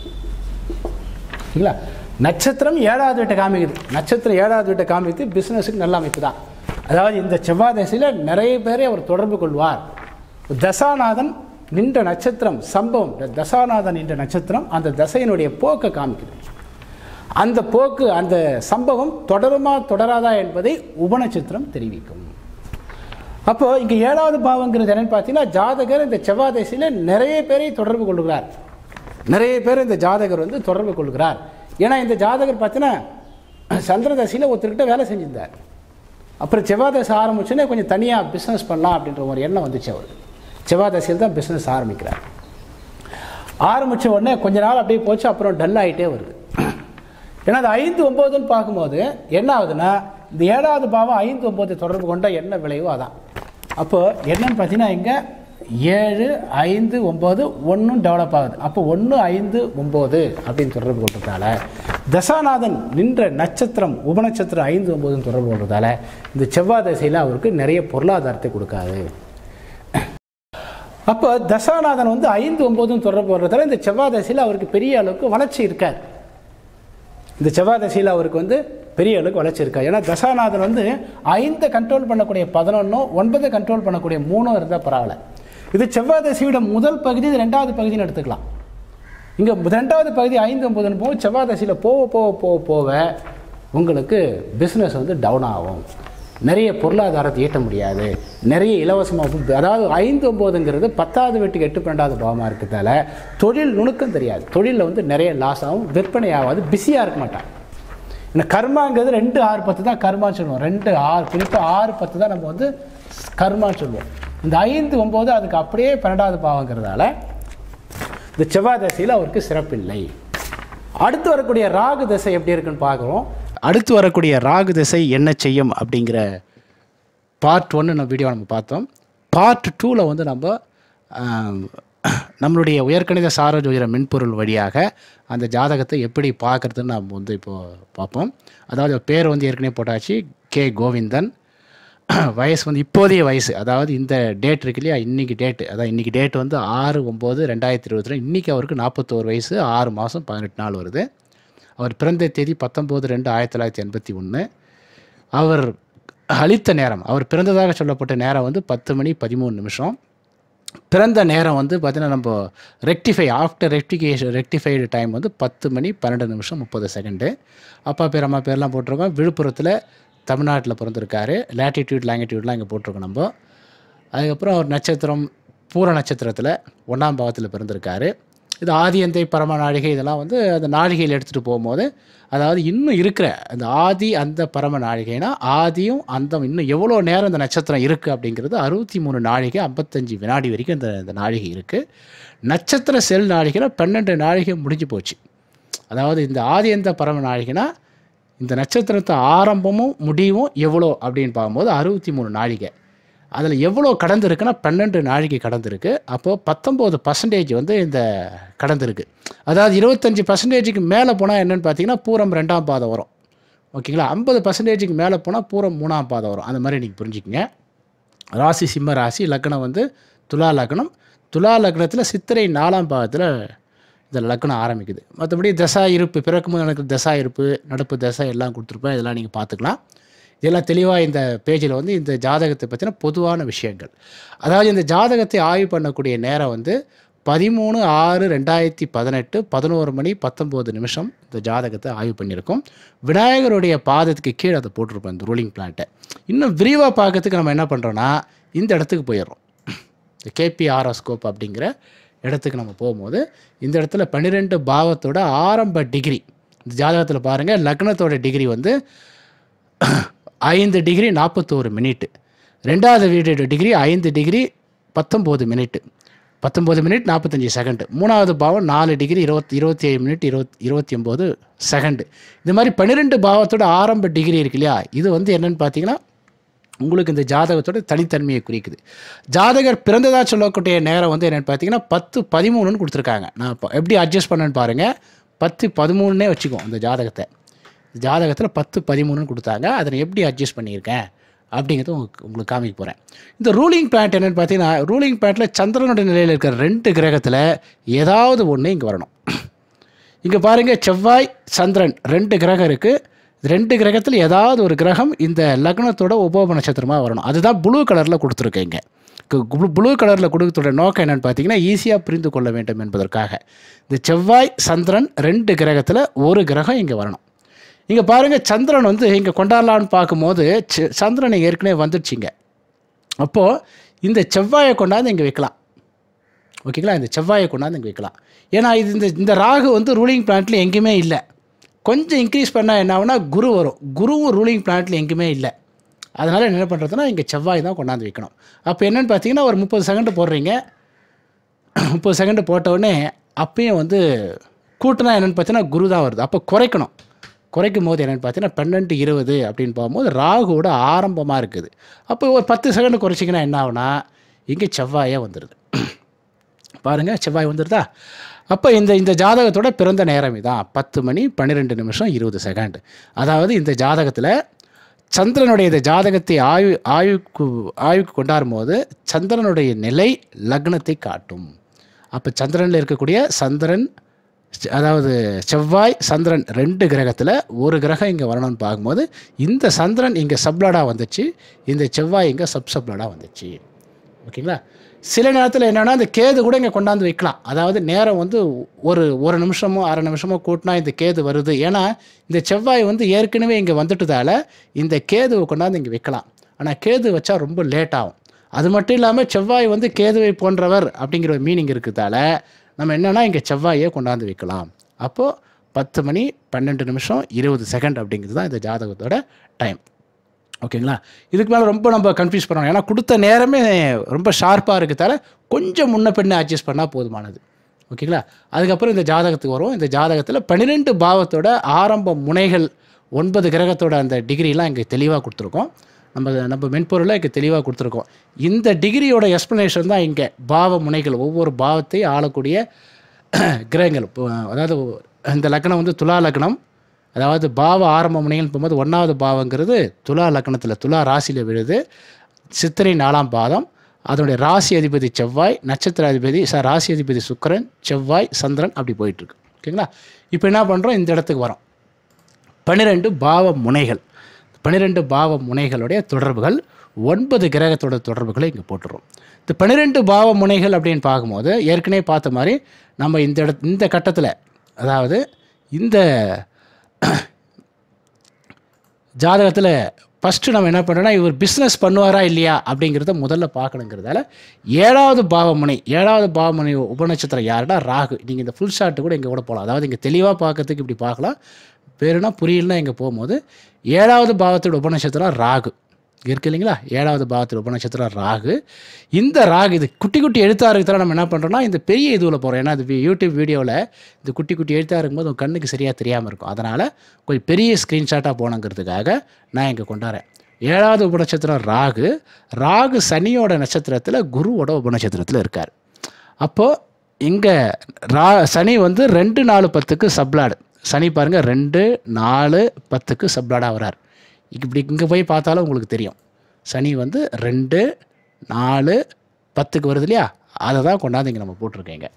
சரிங்களா நட்சத்திரம் ஏழாவது வீட்டை காமிக்குது நட்சத்திரம் ஏழாவது வீட்டை காமிக்குது பிஸ்னஸுக்கு நல்ல அமைப்பு தான் அதாவது இந்த செவ்வாய் தசையில் நிறைய பேரை அவர் தொடர்பு கொள்வார் தசாநாதன் நின்ற நட்சத்திரம் சம்பவம் இந்த தசாநாதன் நின்ற நட்சத்திரம் அந்த தசையினுடைய போக்கை காமிக்குது அந்த போக்கு அந்த சம்பவம் தொடருமா தொடராதா என்பதை உபநட்சத்திரம் தெரிவிக்கும் அப்போ இங்க ஏழாவது பாவங்கிறது என்னன்னு பார்த்தீங்கன்னா ஜாதகர் இந்த செவ்வாய் திசையில நிறைய பேரை தொடர்பு கொள்கிறார் நிறைய பேர் இந்த ஜாதகர் வந்து தொடர்பு கொள்கிறார் ஏன்னா இந்த ஜாதகர் பார்த்தீங்கன்னா சந்திர தசையில் ஒருத்தர்கிட்ட வேலை செஞ்சிருந்தார் அப்புறம் செவ்வாய் தசை ஆரம்பிச்சோன்னே கொஞ்சம் தனியாக பிஸ்னஸ் பண்ணலாம் அப்படின்ற ஒரு எண்ணம் வந்துச்சு அவர் செவ்வாய் தசையில் தான் பிஸ்னஸ் ஆரம்பிக்கிறார் ஆரம்பித்த உடனே கொஞ்ச நாள் அப்படியே போச்சு அப்புறம் டல் ஆகிட்டே வருது ஏன்னா அது ஐந்து ஒம்போதுன்னு பார்க்கும்போது என்ன ஆகுதுன்னா இந்த ஏழாவது பாவம் ஐந்து ஒம்பது தொடர்பு கொண்ட என்ன விளைவோ அதான் அப்போ என்னன்னு பார்த்தீங்கன்னா இங்கே ஏழு ஐந்து ஒம்பது ஒன்றும் டெவலப் ஆகுது அப்போ ஒன்று ஐந்து ஒம்பது அப்படின்னு தொடர்பு கொள்றதால தசாநாதன் நின்ற நட்சத்திரம் உபநட்சத்திரம் ஐந்து ஒம்பதுன்னு தொடர்பு கொள்றதால இந்த செவ்வாய் திசையில் அவருக்கு நிறைய பொருளாதாரத்தை கொடுக்காது அப்போ தசாநாதன் வந்து ஐந்து ஒம்பதுன்னு தொடர்பு வர்றதால இந்த செவ்வாய் தசையில் அவருக்கு பெரிய அளவுக்கு வளர்ச்சி இருக்காது இந்த செவ்வாய் தசையில் அவருக்கு வந்து பெரிய அளவுக்கு வளர்ச்சி இருக்கா ஏன்னா தசாநாதன் வந்து ஐந்தை கண்ட்ரோல் பண்ணக்கூடிய பதினொன்றும் ஒன்பதை கண்ட்ரோல் பண்ணக்கூடிய மூணும் இருந்தால் பரவாயில்ல இது செவ்வாய் தசையோட முதல் பகுதி இது ரெண்டாவது பகுதின்னு எடுத்துக்கலாம் இங்கே ரெண்டாவது பகுதி ஐந்து ஒம்பதுன்னு போக செவ்வாய் தசையில் போக போக போக போக உங்களுக்கு பிஸ்னஸ் வந்து டவுன் ஆகும் நிறைய பொருளாதாரத்தை ஈட்ட முடியாது நிறைய இலவசமாக அதாவது ஐந்து ஒம்போதுங்கிறது பத்தாவது வீட்டுக்கு எட்டு பன்னெண்டாவது பாவமாக இருக்கிறதால தொழில் நுணுக்கம் தெரியாது தொழிலில் வந்து நிறைய லாஸ் ஆகும் விற்பனை ஆகாது பிஸியாக இருக்க மாட்டான் இந்த கர்மாங்கிறது ரெண்டு ஆறு பத்து தான் கர்மான்னு சொல்லுவோம் ரெண்டு ஆறு குறிப்பாக ஆறு பத்து தான் நம்ம வந்து கர்மான்னு சொல்லுவோம் இந்த ஐந்து ஒம்பது அதுக்கு அப்படியே பன்னெண்டாவது பாவங்கிறதால இந்த செவ்வாய் தசையில் அவருக்கு சிறப்பில்லை அடுத்து வரக்கூடிய ராகு தசை எப்படி இருக்குன்னு பார்க்குறோம் அடுத்து வரக்கூடிய ராகு தசை என்ன செய்யும் அப்படிங்கிற பார்ட் ஒன்று நம்ம வீடியோ நம்ம பார்த்தோம் பார்ட் டூவில் வந்து நம்ம ஆம், நம்மளுடைய உயர்கணித சார ஜோதிட மென்பொருள் வழியாக அந்த ஜாதகத்தை எப்படி பார்க்குறதுன்னு நம்ம வந்து இப்போது பார்ப்போம் அதாவது அவர் பேர் வந்து ஏற்கனவே போட்டாச்சு கே கோவிந்தன் வயசு வந்து இப்போதைய வயசு அதாவது இந்த டேட் இருக்கு இல்லையா இன்றைக்கி டேட்டு அதான் இன்றைக்கி டேட் வந்து ஆறு ஒம்பது ரெண்டாயிரத்தி இருபத்தி ரெண்டு இன்றைக்கி அவருக்கு நாற்பத்தோரு வயசு ஆறு மாதம் பதினெட்டு நாள் வருது அவர் பிறந்த தேதி பத்தொம்போது ரெண்டு ஆயிரத்தி தொள்ளாயிரத்தி எண்பத்தி ஒன்று அவர் அளித்த நேரம் அவர் பிறந்ததாக சொல்லப்பட்ட நேரம் வந்து பத்து மணி பதிமூணு நிமிஷம் பிறந்த நேரம் வந்து பார்த்தீங்கன்னா நம்ம rectify after rectication rectified time வந்து பத்து மணி பன்னெண்டு நிமிஷம் முப்பது செகண்டு அப்பா பேர் அம்மா பேர்லாம் போட்டிருக்கோம் விழுப்புரத்தில் தமிழ்நாட்டில் பிறந்திருக்காரு லேட்டிடியூட் லாங்கிடியூட்லாம் இங்கே போட்டிருக்கோம் நம்ம அதுக்கப்புறம் அவர் நட்சத்திரம் பூர நட்சத்திரத்தில் ஒன்றாம் பாவத்தில் பிறந்திருக்காரு இது ஆதியந்தை பரம நாழிகை இதெல்லாம் வந்து அந்த நாழிகையில் எடுத்துகிட்டு போகும்போது அதாவது இன்னும் இருக்கிற அந்த ஆதி அந்த பரம நாழிகைனா ஆதியும் அந்தம் இன்னும் எவ்வளோ நேரம் இந்த நட்சத்திரம் இருக்குது அப்படிங்கிறது அறுபத்தி மூணு நாழிகை ஐம்பத்தஞ்சு வினாடி வரைக்கும் இந்த இந்த நாழிகை இருக்குது நட்சத்திர செல் நாழிகைனா பன்னெண்டு நாழிகை முடிஞ்சு போச்சு அதாவது இந்த ஆதி எந்த பரம நாழிகைனா இந்த நட்சத்திரத்தை ஆரம்பமும் முடிவும் எவ்வளோ அப்படின்னு பார்க்கும்போது அறுபத்தி மூணு நாழிகை அதில் எவ்வளோ கடந்திருக்குன்னா பன்னெண்டு நாழிகை கடந்திருக்கு அப்போது பத்தொம்போது பர்சன்டேஜ் வந்து இந்த கடந்திருக்கு அதாவது இருபத்தஞ்சி பர்சன்டேஜுக்கு மேலே போனால் என்னென்னு பார்த்தீங்கன்னா பூரம் ரெண்டாம் பாதம் வரும் ஓகேங்களா ஐம்பது பர்சன்டேஜுக்கு மேலே போனால் பூரம் மூணாம் பாதம் வரும் அந்த மாதிரி நீங்கள் புரிஞ்சுக்கங்க ராசி சிம்ம ராசி லக்னம் வந்து துலா லக்னம் துலா லக்னத்தில் சித்திரை நாலாம் பாகத்தில் இந்த லக்னம் ஆரம்பிக்குது மற்றபடி தசா இருப்பு பிறக்கும்போது எனக்கு தசா இருப்பு நடப்பு தசை எல்லாம் கொடுத்துருப்பேன் இதெல்லாம் நீங்கள் பார்த்துக்கலாம் இதெல்லாம் தெளிவாக இந்த பேஜில் வந்து இந்த ஜாதகத்தை பற்றின பொதுவான விஷயங்கள் அதாவது இந்த ஜாதகத்தை ஆய்வு பண்ணக்கூடிய நேரம் வந்து பதிமூணு ஆறு ரெண்டாயிரத்தி பதினெட்டு பதினோரு மணி பத்தொம்போது நிமிஷம் இந்த ஜாதகத்தை ஆய்வு பண்ணியிருக்கோம் விநாயகருடைய பாதத்துக்கு கீழே அதை போட்டிருப்போம் இந்த ரூலிங் பிளான்ட்டை இன்னும் விரிவாக பார்க்கறதுக்கு நம்ம என்ன பண்ணுறோன்னா இந்த இடத்துக்கு போயிடுறோம் இந்த கேபிஆர்எஸ்கோப் அப்படிங்கிற இடத்துக்கு நம்ம போகும்போது இந்த இடத்துல பன்னிரெண்டு பாவத்தோட ஆரம்ப டிகிரி இந்த ஜாதகத்தில் பாருங்கள் லக்னத்தோட டிகிரி வந்து ஐந்து டிகிரி நாற்பத்தோரு மினிட் ரெண்டாவது வீடு டிகிரி ஐந்து டிகிரி பத்தொம்போது மினிட் பத்தொம்போது மினிட் நாற்பத்தஞ்சு செகண்டு மூணாவது பாவம் நாலு டிகிரி இருபத்தி இருபத்தி ஏழு மினிட் இருபத் இருபத்தி ஒம்பது செகண்டு இந்த மாதிரி பன்னிரெண்டு பாவத்தோட ஆரம்ப டிகிரி இருக்கு இல்லையா இது வந்து என்னென்னு பார்த்தீங்கன்னா உங்களுக்கு இந்த ஜாதகத்தோட தனித்தன்மையை குறிக்குது ஜாதகர் பிறந்ததாக சொல்லக்கூடிய நேரம் வந்து என்னென்னு பார்த்தீங்கன்னா பத்து பதிமூணுன்னு கொடுத்துருக்காங்க நான் இப்போ எப்படி அட்ஜஸ்ட் பண்ணேன்னு பாருங்கள் பத்து பதிமூணுனே வச்சுக்கோ அந்த ஜாதகத்தை ஜாதகத்தில் பத்து பதிமூணுன்னு கொடுத்தாங்க அதை எப்படி அட்ஜஸ்ட் பண்ணியிருக்கேன் அப்படிங்கிறத உங்களுக்கு உங்களுக்கு காமிக்க போகிறேன் இந்த ரூலிங் பிளான்ட் என்னென்னு பார்த்தீங்கன்னா ரூலிங் பிளான்ட்டில் சந்திரனுடைய நிலையில் இருக்கிற ரெண்டு கிரகத்தில் ஏதாவது ஒன்று இங்கே வரணும் இங்கே பாருங்கள் செவ்வாய் சந்திரன் ரெண்டு கிரகம் இருக்குது ரெண்டு கிரகத்தில் ஏதாவது ஒரு கிரகம் இந்த லக்னத்தோட உபோப நட்சத்திரமாக வரணும் அதுதான் ப்ளூ கலரில் கொடுத்துருக்கேன் இங்கே ப்ளூ கலரில் கொடுக்கறதோட நோக்கம் என்னென்னு பார்த்தீங்கன்னா ஈஸியாக புரிந்து கொள்ள வேண்டும் என்பதற்காக இந்த செவ்வாய் சந்திரன் ரெண்டு கிரகத்தில் ஒரு கிரகம் இங்கே வரணும் இங்கே பாருங்கள் சந்திரன் வந்து இங்கே கொண்டாடலான்னு பார்க்கும்போது ச- சந்திரன் இங்க ஏற்கனவே வந்துடுச்சிங்க அப்போது இந்த செவ்வாயை கொண்டாந்து இங்கே வைக்கலாம் ஓகேங்களா இந்த செவ்வாயை கொண்டாந்து இங்கே வைக்கலாம் ஏன்னா இது இந்த இந்த ராகு வந்து ரூலிங் பிளான்ட்டில் எங்கேயுமே இல்லை கொஞ்சம் இன்க்ரீஸ் பண்ணால் என்ன ஆகுனா குரு வரும் குருவும் ரூலிங் பிளான்ட்டில் எங்கேயுமே இல்லை அதனால் என்ன பண்ணுறதுன்னா இங்கே செவ்வாய் தான் கொண்டாந்து வைக்கணும் அப்போ என்னென்னு பார்த்தீங்கன்னா ஒரு முப்பது செகண்டு போடுறீங்க முப்பது செகண்டு போட்ட உடனே அப்பயும் வந்து கூட்டினா என்னென்னு பார்த்தீங்கன்னா குரு தான் வருது அப்போ குறைக்கணும் குறைக்கும் போது என்னென்னு பார்த்தீங்கன்னா பன்னெண்டு இருபது அப்படின்னு போகும்போது ராகுவோட ஆரம்பமாக இருக்குது அப்போ ஒரு பத்து செகண்டு குறைச்சிங்கன்னா என்ன ஆகுனா இங்கே செவ்வாயே வந்துடுது பாருங்கள் செவ்வாய் வந்துடுதா அப்போ இந்த இந்த ஜாதகத்தோட பிறந்த நேரம் இதான் பத்து மணி பன்னிரெண்டு நிமிஷம் இருபது செகண்ட் அதாவது இந்த ஜாதகத்தில் சந்திரனுடைய இந்த ஜாதகத்தை ஆய்வு ஆய்வுக்கு ஆய்வுக்கு கொண்டாடும் போது சந்திரனுடைய நிலை லக்னத்தை காட்டும் அப்போ சந்திரனில் இருக்கக்கூடிய சந்திரன் செ- அதாவது செவ்வாய் சந்திரன் ரெண்டு கிரகத்தில் ஒரு கிரகம் இங்கே வரணும்னு பார்க்கும்போது இந்த சந்திரன் இங்கே சப்ளாடாக வந்துச்சு இந்த செவ்வாய் இங்கே சப் சப்ளாடாக வந்துச்சு ஓகேங்களா சில நேரத்தில் என்னென்னா இந்த கேது கூட இங்கே கொண்டாந்து வைக்கலாம் அதாவது நேரம் வந்து ஒரு ஒரு நிமிஷமோ அரை நிமிஷமோ கூட்டினா இந்த கேது வருது ஏன்னா இந்த செவ்வாய் வந்து ஏற்கனவே இங்கே வந்துட்டதால இந்த கேதுவை கொண்டாந்து இங்கே வைக்கலாம் ஆனால் கேது வச்சா ரொம்ப லேட் ஆகும் அது மட்டும் இல்லாமல் செவ்வாய் வந்து கேதுவை போன்றவர் அப்படிங்கிற ஒரு மீனிங் இருக்கிறதால நம்ம என்னென்னா இங்கே செவ்வாயை கொண்டாந்து வைக்கலாம் அப்போது பத்து மணி பன்னெண்டு நிமிஷம் இருபது செகண்ட் அப்படிங்கிறது தான் இந்த ஜாதகத்தோட டைம் ஓகேங்களா இதுக்கு மேலே ரொம்ப நம்ம கன்ஃபியூஸ் பண்ணணும் ஏன்னா கொடுத்த நேரமே ரொம்ப ஷார்ப்பாக இருக்கிறதால கொஞ்சம் முன்ன பின்ன அட்ஜஸ்ட் பண்ணால் போதுமானது ஓகேங்களா அதுக்கப்புறம் இந்த ஜாதகத்துக்கு வரும் இந்த ஜாதகத்தில் பன்னிரெண்டு பாவத்தோட ஆரம்ப முனைகள் ஒன்பது கிரகத்தோட அந்த டிகிரிலாம் இங்கே தெளிவாக கொடுத்துருக்கோம் நம்ம நம்ம மென்பொருளை இங்கே தெளிவாக கொடுத்துருக்கோம் இந்த டிகிரியோட எக்ஸ்ப்ளனேஷன் தான் இங்கே பாவ முனைகள் ஒவ்வொரு பாவத்தை ஆளக்கூடிய கிரகங்கள் இப்போ, அதாவது இந்த லக்னம் வந்து துலா லக்னம் அதாவது பாவ ஆரம்ப முனைகள் போகும்போது ஒன்றாவது பாவங்கிறது துலா லக்னத்தில் துலா ராசியில் விழுது சித்திரை நாலாம் பாதம் அதனுடைய ராசி அதிபதி செவ்வாய் நட்சத்திர அதிபதி சார் ராசி அதிபதி சுக்கிரன் செவ்வாய் சந்திரன் அப்படி போயிட்டுருக்கு ஓகேங்களா இப்போ என்ன பண்ணுறோம் இந்த இடத்துக்கு வரோம் பன்னிரெண்டு பாவ முனைகள் பன்னிரெண்டு பாவ முனைகளுடைய தொடர்புகள் ஒன்பது கிரகத்தோட தொடர்புகளை இங்கே போட்டுறோம் இந்த பன்னிரெண்டு பாவ முனைகள் அப்படின்னு பார்க்கும்போது ஏற்கனவே பார்த்த மாதிரி நம்ம இந்த இட இந்த கட்டத்தில் அதாவது இந்த ஜாதகத்தில் ஃபஸ்ட்டு நம்ம என்ன பண்ணுறோன்னா இவர் பிஸ்னஸ் பண்ணுவாரா இல்லையா அப்படிங்கிறத முதல்ல பார்க்கணுங்கிறதால ஏழாவது பாவமுனை ஏழாவது பாவமுனை உபநட்சத்திரம் யாருன்னா ராகு நீங்கள் இந்த ஃபுல் ஷாட்டு கூட இங்கே கூட போகலாம் அதாவது இங்கே தெளிவாக பார்க்கறதுக்கு இப்படி பார்க்கலாம் வேறுனா புரியலனா இங்கே போகும்போது ஏழாவது பாவத்தோட உபநட்சத்திரம் ராகு இருக்கு இல்லைங்களா ஏழாவது பாவத்தில் உபநட்சத்திரம் ராகு இந்த ராகு இது குட்டி குட்டி எழுத்தாக இருக்கிறதால நம்ம என்ன பண்ணுறோம்னா இந்த பெரிய இதுவில் போகிறோம் ஏன்னா இது வி- யூடியூப் வீடியோவில் இந்த குட்டி குட்டி எழுத்தாக இருக்கும்போது உங்கள் கண்ணுக்கு சரியாக தெரியாமல் இருக்கும் அதனால் கொஞ்சம் பெரிய ஸ்க்ரீன்ஷாட்டாக போனங்கிறதுக்காக நான் இங்கே கொண்டாடுறேன் ஏழாவது உபநட்சத்திரம் ராகு ராகு சனியோட நட்சத்திரத்தில் குருவோட உபநட்சத்திரத்தில் இருக்கார் அப்போது இங்கே ரா சனி வந்து ரெண்டு நாலு பத்துக்கு சப்ளாடு சனி பாருங்கள் ரெண்டு நாலு பத்துக்கு சப்ளாடாக வரார் இப்படி இங்கே போய் பார்த்தாலும் உங்களுக்கு தெரியும் சனி வந்து ரெண்டு நாலு பத்துக்கு வருது இல்லையா அதை தான் கொண்டாந்து இங்கே நம்ம போட்டிருக்கேங்க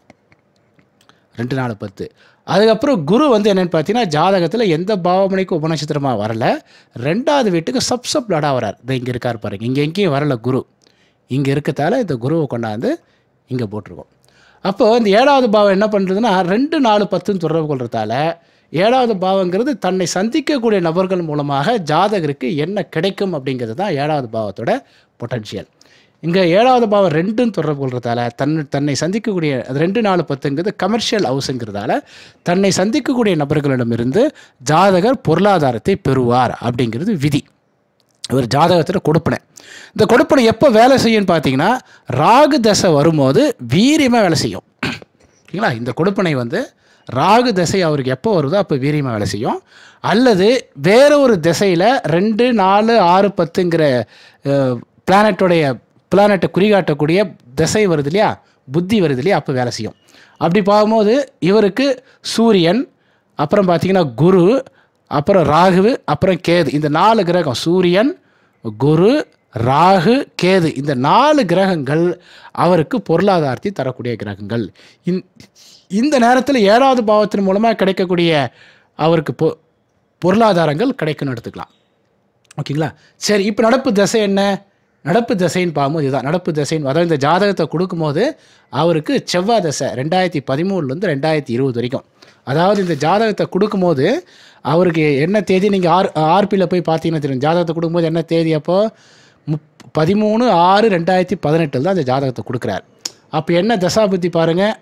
ரெண்டு நாலு பத்து அதுக்கப்புறம் குரு வந்து என்னென்னு பார்த்தீங்கன்னா ஜாதகத்தில் எந்த பாவமனைக்கும் உபநட்சத்திரமாக வரல ரெண்டாவது வீட்டுக்கு சப் சப் லடாக வரார் இது இங்கே இருக்கார் பாருங்க இங்கே எங்கேயும் வரல குரு இங்கே இருக்கத்தால இந்த குருவை கொண்டாந்து இங்கே போட்டிருக்கோம் அப்போ இந்த ஏழாவது பாவம் என்ன பண்ணுறதுன்னா ரெண்டு நாலு பத்துன்னு தொடர்பு கொள்றதால ஏழாவது பாவங்கிறது தன்னை சந்திக்கக்கூடிய நபர்கள் மூலமாக ஜாதகருக்கு என்ன கிடைக்கும் அப்படிங்கிறது தான் ஏழாவது பாவத்தோட பொட்டன்ஷியல் இங்கே ஏழாவது பாவம் ரெண்டுன்னு தொடர்பு கொள்றதால தன் தன்னை சந்திக்கக்கூடிய அது ரெண்டு நாலு பத்துங்கிறது கமர்ஷியல் ஹவுஸுங்கிறதால தன்னை சந்திக்கக்கூடிய நபர்களிடமிருந்து ஜாதகர் பொருளாதாரத்தை பெறுவார் அப்படிங்கிறது விதி ஒரு ஜாதகத்தில் கொடுப்பனை இந்த கொடுப்பனை எப்போ வேலை செய்யும்னு பார்த்தீங்கன்னா ராகு தசை வரும்போது வீரியமாக வேலை செய்யும் ஓகேங்களா இந்த கொடுப்பனை வந்து ராகு தசை அவருக்கு எப்போ வருதோ அப்போ வீரியமாக வேலை செய்யும் அல்லது வேற ஒரு திசையில் ரெண்டு நாலு ஆறு பத்துங்கிற பிளானட்டோடைய பிளானட்டை குறிகாட்டக்கூடிய திசை வருது இல்லையா புத்தி வருது இல்லையா அப்போ வேலை செய்யும் அப்படி பார்க்கும்போது இவருக்கு சூரியன் அப்புறம் பார்த்தீங்கன்னா குரு அப்புறம் ராகு அப்புறம் கேது இந்த நாலு கிரகம் சூரியன் குரு ராகு கேது இந்த நாலு கிரகங்கள் அவருக்கு பொருளாதாரத்தை தரக்கூடிய கிரகங்கள் இந் இந்த நேரத்தில் ஏழாவது பாவத்தின் மூலமாக கிடைக்கக்கூடிய அவருக்கு பொ பொருளாதாரங்கள் கிடைக்கும்னு எடுத்துக்கலாம் ஓகேங்களா சரி இப்போ நடப்பு திசை என்ன நடப்பு திசைன்னு பார்க்கும்போது இதுதான் நடப்பு திசைன்னு அதாவது இந்த ஜாதகத்தை கொடுக்கும்போது அவருக்கு செவ்வாய் தசை ரெண்டாயிரத்தி பதிமூணுலேருந்து ரெண்டாயிரத்தி இருபது வரைக்கும் அதாவது இந்த ஜாதகத்தை கொடுக்கும்போது அவருக்கு என்ன தேதி நீங்கள் ஆர் ஆர்பியில் போய் பார்த்தீங்கன்னா தெரியும் ஜாதகத்தை கொடுக்கும்போது என்ன தேதி அப்போ முப் பதிமூணு ஆறு ரெண்டாயிரத்தி பதினெட்டில் தான் இந்த ஜாதகத்தை கொடுக்குறாரு அப்போ என்ன தசாபுத்தி பாருங்கள்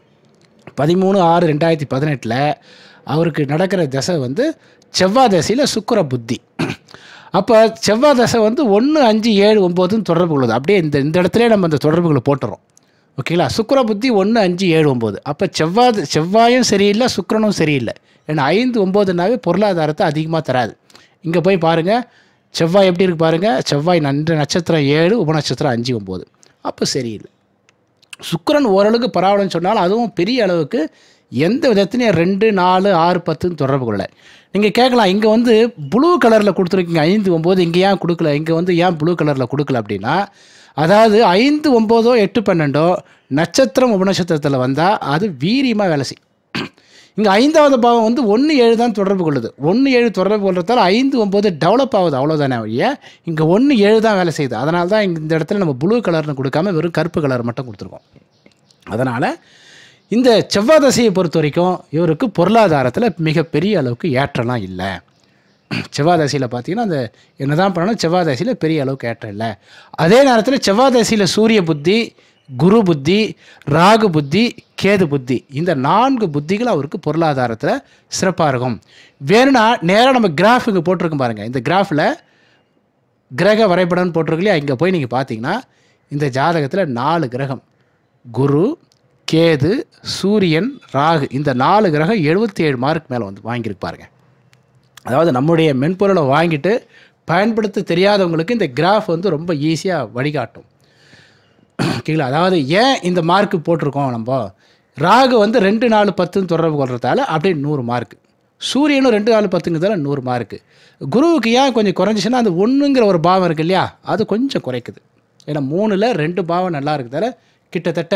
பதிமூணு ஆறு ரெண்டாயிரத்தி பதினெட்டில் அவருக்கு நடக்கிற தசை வந்து செவ்வாய் தசையில் சுக்கிர புத்தி அப்போ செவ்வாய் தசை வந்து ஒன்று அஞ்சு ஏழு ஒம்போதுன்னு தொடர்பு கொள்ளுது அப்படியே இந்த இந்த இடத்துல நம்ம இந்த தொடர்புகளை போட்டுறோம் ஓகேங்களா சுக்கிர புத்தி ஒன்று அஞ்சு ஏழு ஒம்பது அப்போ செவ்வாய் செவ்வாயும் சரியில்லை சுக்கிரனும் சரியில்லை ஏன்னா ஐந்து ஒம்போதுனாவே பொருளாதாரத்தை அதிகமாக தராது இங்கே போய் பாருங்கள் செவ்வாய் எப்படி இருக்கு பாருங்கள் செவ்வாய் நன்று நட்சத்திரம் ஏழு உபநட்சத்திரம் அஞ்சு ஒம்பது அப்போ சரியில்லை சுக்கிரன் ஓரளவுக்கு பரவாயில்லன்னு சொன்னாலும் அதுவும் பெரிய அளவுக்கு எந்த விதத்துலையும் ரெண்டு நாலு ஆறு பத்துன்னு தொடர்பு கொள்ளல நீங்கள் கேட்கலாம் இங்கே வந்து ப்ளூ கலரில் கொடுத்துருக்கீங்க ஐந்து ஒம்பது இங்கே ஏன் கொடுக்கல இங்கே வந்து ஏன் ப்ளூ கலரில் கொடுக்கல அப்படின்னா அதாவது ஐந்து ஒம்போதோ எட்டு பன்னெண்டோ நட்சத்திரம் உபநட்சத்திரத்தில் வந்தால் அது வீரியமாக வேலை செய்யும் இங்கே ஐந்தாவது பாவம் வந்து ஒன்று ஏழு தான் தொடர்பு கொள்ளுது ஒன்று ஏழு தொடர்பு கொள்றதால ஐந்து ஒம்பது டெவலப் ஆகுது அவ்வளோதானே ஒழிய இங்கே ஒன்று ஏழு தான் வேலை செய்யுது அதனால தான் இங்க இந்த இடத்துல நம்ம ப்ளூ கலர்னு கொடுக்காம வெறும் கருப்பு கலர் மட்டும் கொடுத்துருக்கோம் அதனால் இந்த செவ்வாய் தசையை பொறுத்த வரைக்கும் இவருக்கு பொருளாதாரத்தில் மிகப்பெரிய அளவுக்கு ஏற்றலாம் இல்லை செவ்வாய் தசையில் பார்த்தீங்கன்னா அந்த என்ன தான் பண்ணணும் செவ்வாய் தசையில் பெரிய அளவுக்கு ஏற்றம் இல்லை அதே நேரத்தில் செவ்வாய் தசையில் சூரிய புத்தி குரு புத்தி ராகு புத்தி கேது புத்தி இந்த நான்கு புத்திகள் அவருக்கு பொருளாதாரத்தில் சிறப்பாக இருக்கும் வேணும்னா நேராக நம்ம கிராஃபுக்கு போட்டிருக்கோம் பாருங்கள் இந்த கிராஃபில் கிரக வரைபடம்னு போட்டிருக்கு இல்லையா இங்கே போய் நீங்கள் பார்த்தீங்கன்னா இந்த ஜாதகத்தில் நாலு கிரகம் குரு கேது சூரியன் ராகு இந்த நாலு கிரகம் எழுபத்தி ஏழு மார்க் மேலே வந்து வாங்கியிருக்கு பாருங்க அதாவது நம்முடைய மென்பொருளை வாங்கிட்டு பயன்படுத்த தெரியாதவங்களுக்கு இந்த கிராஃப் வந்து ரொம்ப ஈஸியாக வழிகாட்டும் ஓகேங்களா அதாவது ஏன் இந்த மார்க்கு போட்டிருக்கோம் நம்ம ராகு வந்து ரெண்டு நாலு பத்துன்னு தொடர்பு கொள்றதால அப்படியே நூறு மார்க் சூரியனும் ரெண்டு நாலு பத்துங்கிறதால நூறு மார்க்கு குருவுக்கு ஏன் கொஞ்சம் குறைஞ்சிச்சுன்னா அந்த ஒன்றுங்கிற ஒரு பாவம் இருக்கு இல்லையா அது கொஞ்சம் குறைக்குது ஏன்னா மூணில் ரெண்டு பாவம் நல்லா இருக்கிறதால கிட்டத்தட்ட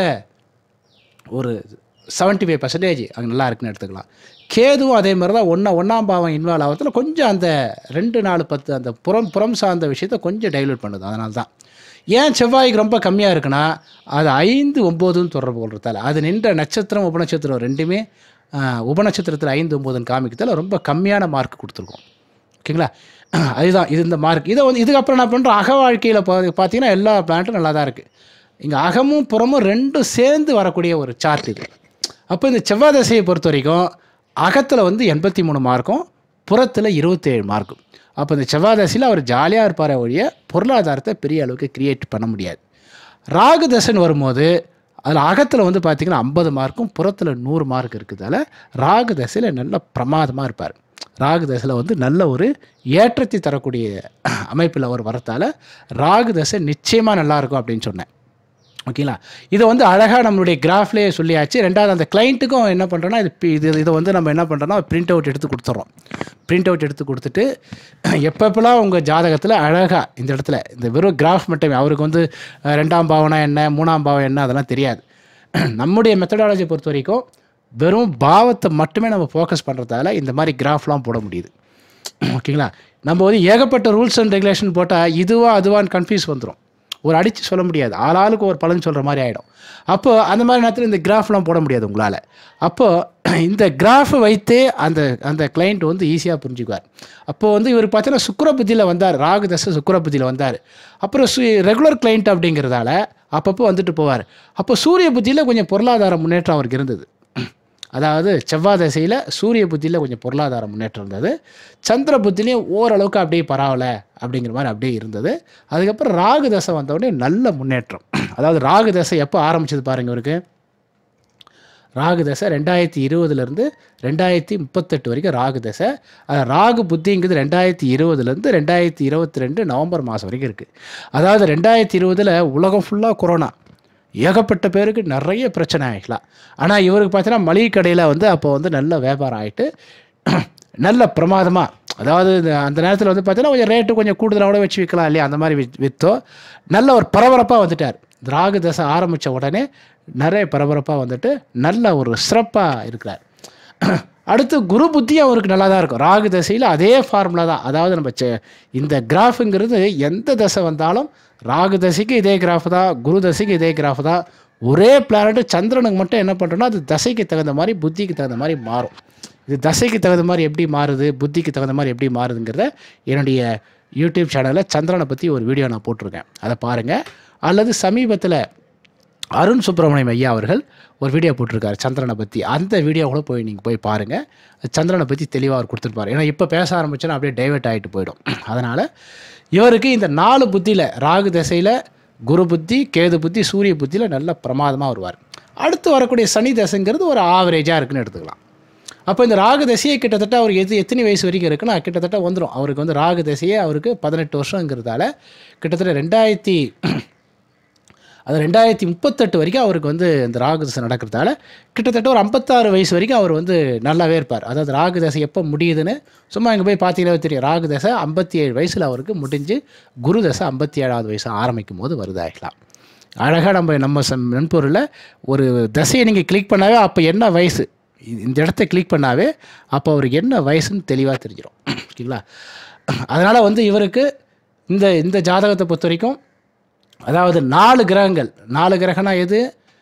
ஒரு 75% ஃபைவ் பர்சன்டேஜ் அங்கே நல்லா இருக்குன்னு எடுத்துக்கலாம் கேதுவும் அதே மாதிரி தான் ஒன்றா ஒன்றாம் பாவம் இன்வால்வ் ஆகிறதுல கொஞ்சம் அந்த ரெண்டு நாலு பத்து அந்த புறம் புறம் சார்ந்த விஷயத்தை கொஞ்சம் டைலூட் பண்ணுது அதனால தான் ஏன் செவ்வாய்க்கு ரொம்ப கம்மியாக இருக்குன்னா அது ஐந்து ஒம்போதுன்னு தொடர்பு கொள்றதால அது நின்ற நட்சத்திரம் உபநட்சத்திரம் ரெண்டுமே ஆஹ், உபநட்சத்திரத்தில் ஐந்து ஒம்போதுன்னு காமிக்கிறதால ரொம்ப கம்மியான மார்க் கொடுத்துருக்கோம் ஓகேங்களா அதுதான் இது இந்த மார்க் இதை வந்து இதுக்கப்புறம் என்ன பண்ணுறோம் அக வாழ்க்கையில் பா பார்த்தீங்கன்னா எல்லா பிளான்ட்டும் நல்லா தான் இருக்குது இங்கே அகமும் புறமும் ரெண்டும் சேர்ந்து வரக்கூடிய ஒரு சார்ட் இது அப்போ இந்த செவ்வாய் தசையை பொறுத்த வரைக்கும் அகத்தில் வந்து எண்பத்தி மூணு மார்க்கும் புறத்தில் இருபத்தேழு மார்க்கும் அப்போ இந்த செவ்வாய் தசையில் அவர் ஜாலியாக இருப்பாரே ஒழிய பொருளாதாரத்தை பெரிய அளவுக்கு கிரியேட் பண்ண முடியாது ராகு தசைன்னு வரும்போது அதில் அகத்தில் வந்து பார்த்திங்கன்னா ஐம்பது மார்க்கும் புறத்தில் நூறு மார்க் இருக்குதால ராகு தசையில் நல்ல பிரமாதமாக இருப்பார் ராகு தசையில் வந்து நல்ல ஒரு ஏற்றத்தை தரக்கூடிய அமைப்பில் அவர் வரத்தால் ராகு தசை நிச்சயமாக நல்லாயிருக்கும் அப்படின்னு சொன்னேன் ஓகேங்களா இதை வந்து அழகாக நம்மளுடைய கிராஃப்லேயே சொல்லியாச்சு ரெண்டாவது அந்த கிளைண்ட்டுக்கும் என்ன பண்ணுறோன்னா இது பி- இது இதை வந்து நம்ம என்ன பண்ணுறோன்னா பிரிண்ட் அவுட் எடுத்து கொடுத்துட்றோம் பிரிண்ட் அவுட் எடுத்து கொடுத்துட்டு எப்பப்பெல்லாம் உங்கள் ஜாதகத்தில் அழகாக இந்த இடத்துல இந்த வெறும் கிராஃப் மட்டுமே அவருக்கு வந்து அஹ், ரெண்டாம் பாவனா என்ன மூணாம் பாவம் என்ன அதெல்லாம் தெரியாது நம்முடைய மெத்தடாலஜி பொறுத்த வரைக்கும் வெறும் பாவத்தை மட்டுமே நம்ம ஃபோக்கஸ் பண்ணுறதால இந்த மாதிரி கிராஃப்லாம் போட முடியுது ஓகேங்களா நம்ம வந்து ஏகப்பட்ட ரூல்ஸ் அண்ட் ரெகுலேஷன் போட்டால் இதுவா அதுவான்னு கன்ஃபியூஸ் வந்துடும் ஒரு அடித்து சொல்ல முடியாது ஆளாளுக்கு ஒரு பலன் சொல்கிற மாதிரி ஆகிடும் அப்போ அந்த மாதிரி நேரத்தில் இந்த கிராஃப்லாம் போட முடியாது உங்களால் அப்போது இந்த கிராஃபை வைத்தே அந்த அந்த கிளைண்ட் வந்து ஈஸியாக புரிஞ்சுக்குவார் அப்போது வந்து இவர் பார்த்தீங்கன்னா சுக்கிர புத்தியில் வந்தார் ராகு தசை சுக்கிர புத்தியில் வந்தார் அப்புறம் சு ரெகுலர் கிளைண்ட் அப்படிங்கிறதால அப்பப்போ வந்துட்டு போவார் அப்போ சூரிய புத்தியில் கொஞ்சம் பொருளாதார முன்னேற்றம் அவருக்கு இருந்தது அதாவது செவ்வாய் திசையில் சூரிய புத்தியில் கொஞ்சம் பொருளாதார முன்னேற்றம் இருந்தது சந்திர புத்திலையும் ஓரளவுக்கு அப்படியே பரவாயில்ல அப்படிங்கிற மாதிரி அப்படியே இருந்தது அதுக்கப்புறம் ராகு தசை வந்த உடனே நல்ல முன்னேற்றம் அதாவது ராகு தசை எப்போ ஆரம்பிச்சது பாருங்க இவருக்கு ராகு தசை ரெண்டாயிரத்தி இருபதுலேருந்து ரெண்டாயிரத்தி முப்பத்தெட்டு வரைக்கும் ராகு தசை அது ராகு புத்திங்கிறது ரெண்டாயிரத்தி இருபதுலேருந்து ரெண்டாயிரத்தி இருபத்தி ரெண்டு நவம்பர் மாதம் வரைக்கும் இருக்குது அதாவது ரெண்டாயிரத்தி இருபதில் உலகம் ஃபுல்லாக கொரோனா ஏகப்பட்ட பேருக்கு நிறைய பிரச்சனை ஆகிக்கலாம் ஆனால் இவருக்கு பார்த்தீங்கன்னா மளிகை கடையில் வந்து அப்போ வந்து நல்ல வியாபாரம் ஆகிட்டு நல்ல பிரமாதமாக அதாவது இந்த- அந்த நேரத்தில் வந்து பார்த்தீங்கன்னா கொஞ்சம் ரேட்டு கொஞ்சம் கூடுதலாக கூட வச்சு விற்கலாம் இல்லையா அந்த மாதிரி வித் விற்றோ நல்ல ஒரு பரபரப்பாக வந்துட்டார் ராகு தசை ஆரம்பித்த உடனே நிறைய பரபரப்பாக வந்துட்டு நல்ல ஒரு சிறப்பாக இருக்கிறார் அடுத்து குரு புத்தியும் அவருக்கு நல்லா தான் இருக்கும் ராகு தசையில் அதே ஃபார்முலா தான் அதாவது நம்ம செ- இந்த கிராஃபுங்கிறது எந்த தசை வந்தாலும் ராகு தசைக்கு இதே கிராஃப் தான் குரு தசைக்கு இதே கிராஃப் தான் ஒரே பிளானட்டு சந்திரனுக்கு மட்டும் என்ன பண்ணுறோன்னா அது தசைக்கு தகுந்த மாதிரி புத்திக்கு தகுந்த மாதிரி மாறும் இது தசைக்கு தகுந்த மாதிரி எப்படி மாறுது புத்திக்கு தகுந்த மாதிரி எப்படி மாறுதுங்கிறத என்னுடைய யூடியூப் சேனலில் சந்திரனை பற்றி ஒரு வீடியோ நான் போட்டிருக்கேன் அதை பாருங்கள் அல்லது சமீபத்தில் அருண் சுப்பிரமணியம் ஐயா அவர்கள் ஒரு வீடியோ போட்டிருக்காரு சந்திரனை பற்றி அந்த வீடியோ கூட போய் நீங்கள் போய் பாருங்கள் சந்திரனை பற்றி தெளிவாக அவர் கொடுத்துருப்பாரு ஏன்னா இப்போ பேச ஆரம்பிச்சோன்னா அப்படியே டைவர்ட் ஆகிட்டு போயிடும் அதனால் இவருக்கு இந்த நாலு புத்தியில் ராகு திசையில் குரு புத்தி கேது புத்தி சூரிய புத்தியில் நல்ல பிரமாதமாக வருவார் அடுத்து வரக்கூடிய சனி தசைங்கிறது ஒரு ஆவரேஜாக இருக்குன்னு எடுத்துக்கலாம் அப்போ இந்த ராகு தசையே கிட்டத்தட்ட அவருக்கு எது எத்தனை வயசு வரைக்கும் இருக்குன்னா கிட்டத்தட்ட வந்துடும் அவருக்கு வந்து ராகு தசையே அவருக்கு பதினெட்டு வருஷங்கிறதால கிட்டத்தட்ட ரெண்டாயிரத்தி அது ரெண்டாயிரத்தி முப்பத்தெட்டு வரைக்கும் அவருக்கு வந்து இந்த ராகு தசை நடக்கிறதால கிட்டத்தட்ட ஒரு ஐம்பத்தாறு வயசு வரைக்கும் அவர் வந்து நல்லாவே இருப்பார் அதாவது ராகு தசை எப்போ முடியுதுன்னு சும்மா இங்கே போய் பார்த்தீங்கன்னா தெரியும் ராகு தசை ஐம்பத்தி ஏழு வயசில் அவருக்கு முடிஞ்சு குரு தசை ஐம்பத்தி ஏழாவது வயசு ஆரம்பிக்கும் போது வருதாகலாம் அழகாக நம்ம நம்ம சம் மென்பொருளில் ஒரு தசையை நீங்கள் கிளிக் பண்ணாவே அப்போ என்ன வயசு இது- இந்த இடத்த கிளிக் பண்ணாவே அப்போ அவருக்கு என்ன வயசுன்னு தெளிவாக தெரிஞ்சிடும் ஓகேங்களா அதனால் வந்து இவருக்கு இந்த இந்த ஜாதகத்தை பொறுத்த வரைக்கும் அதாவது நாலு கிரகங்கள் நாலு கிரகம்னா எது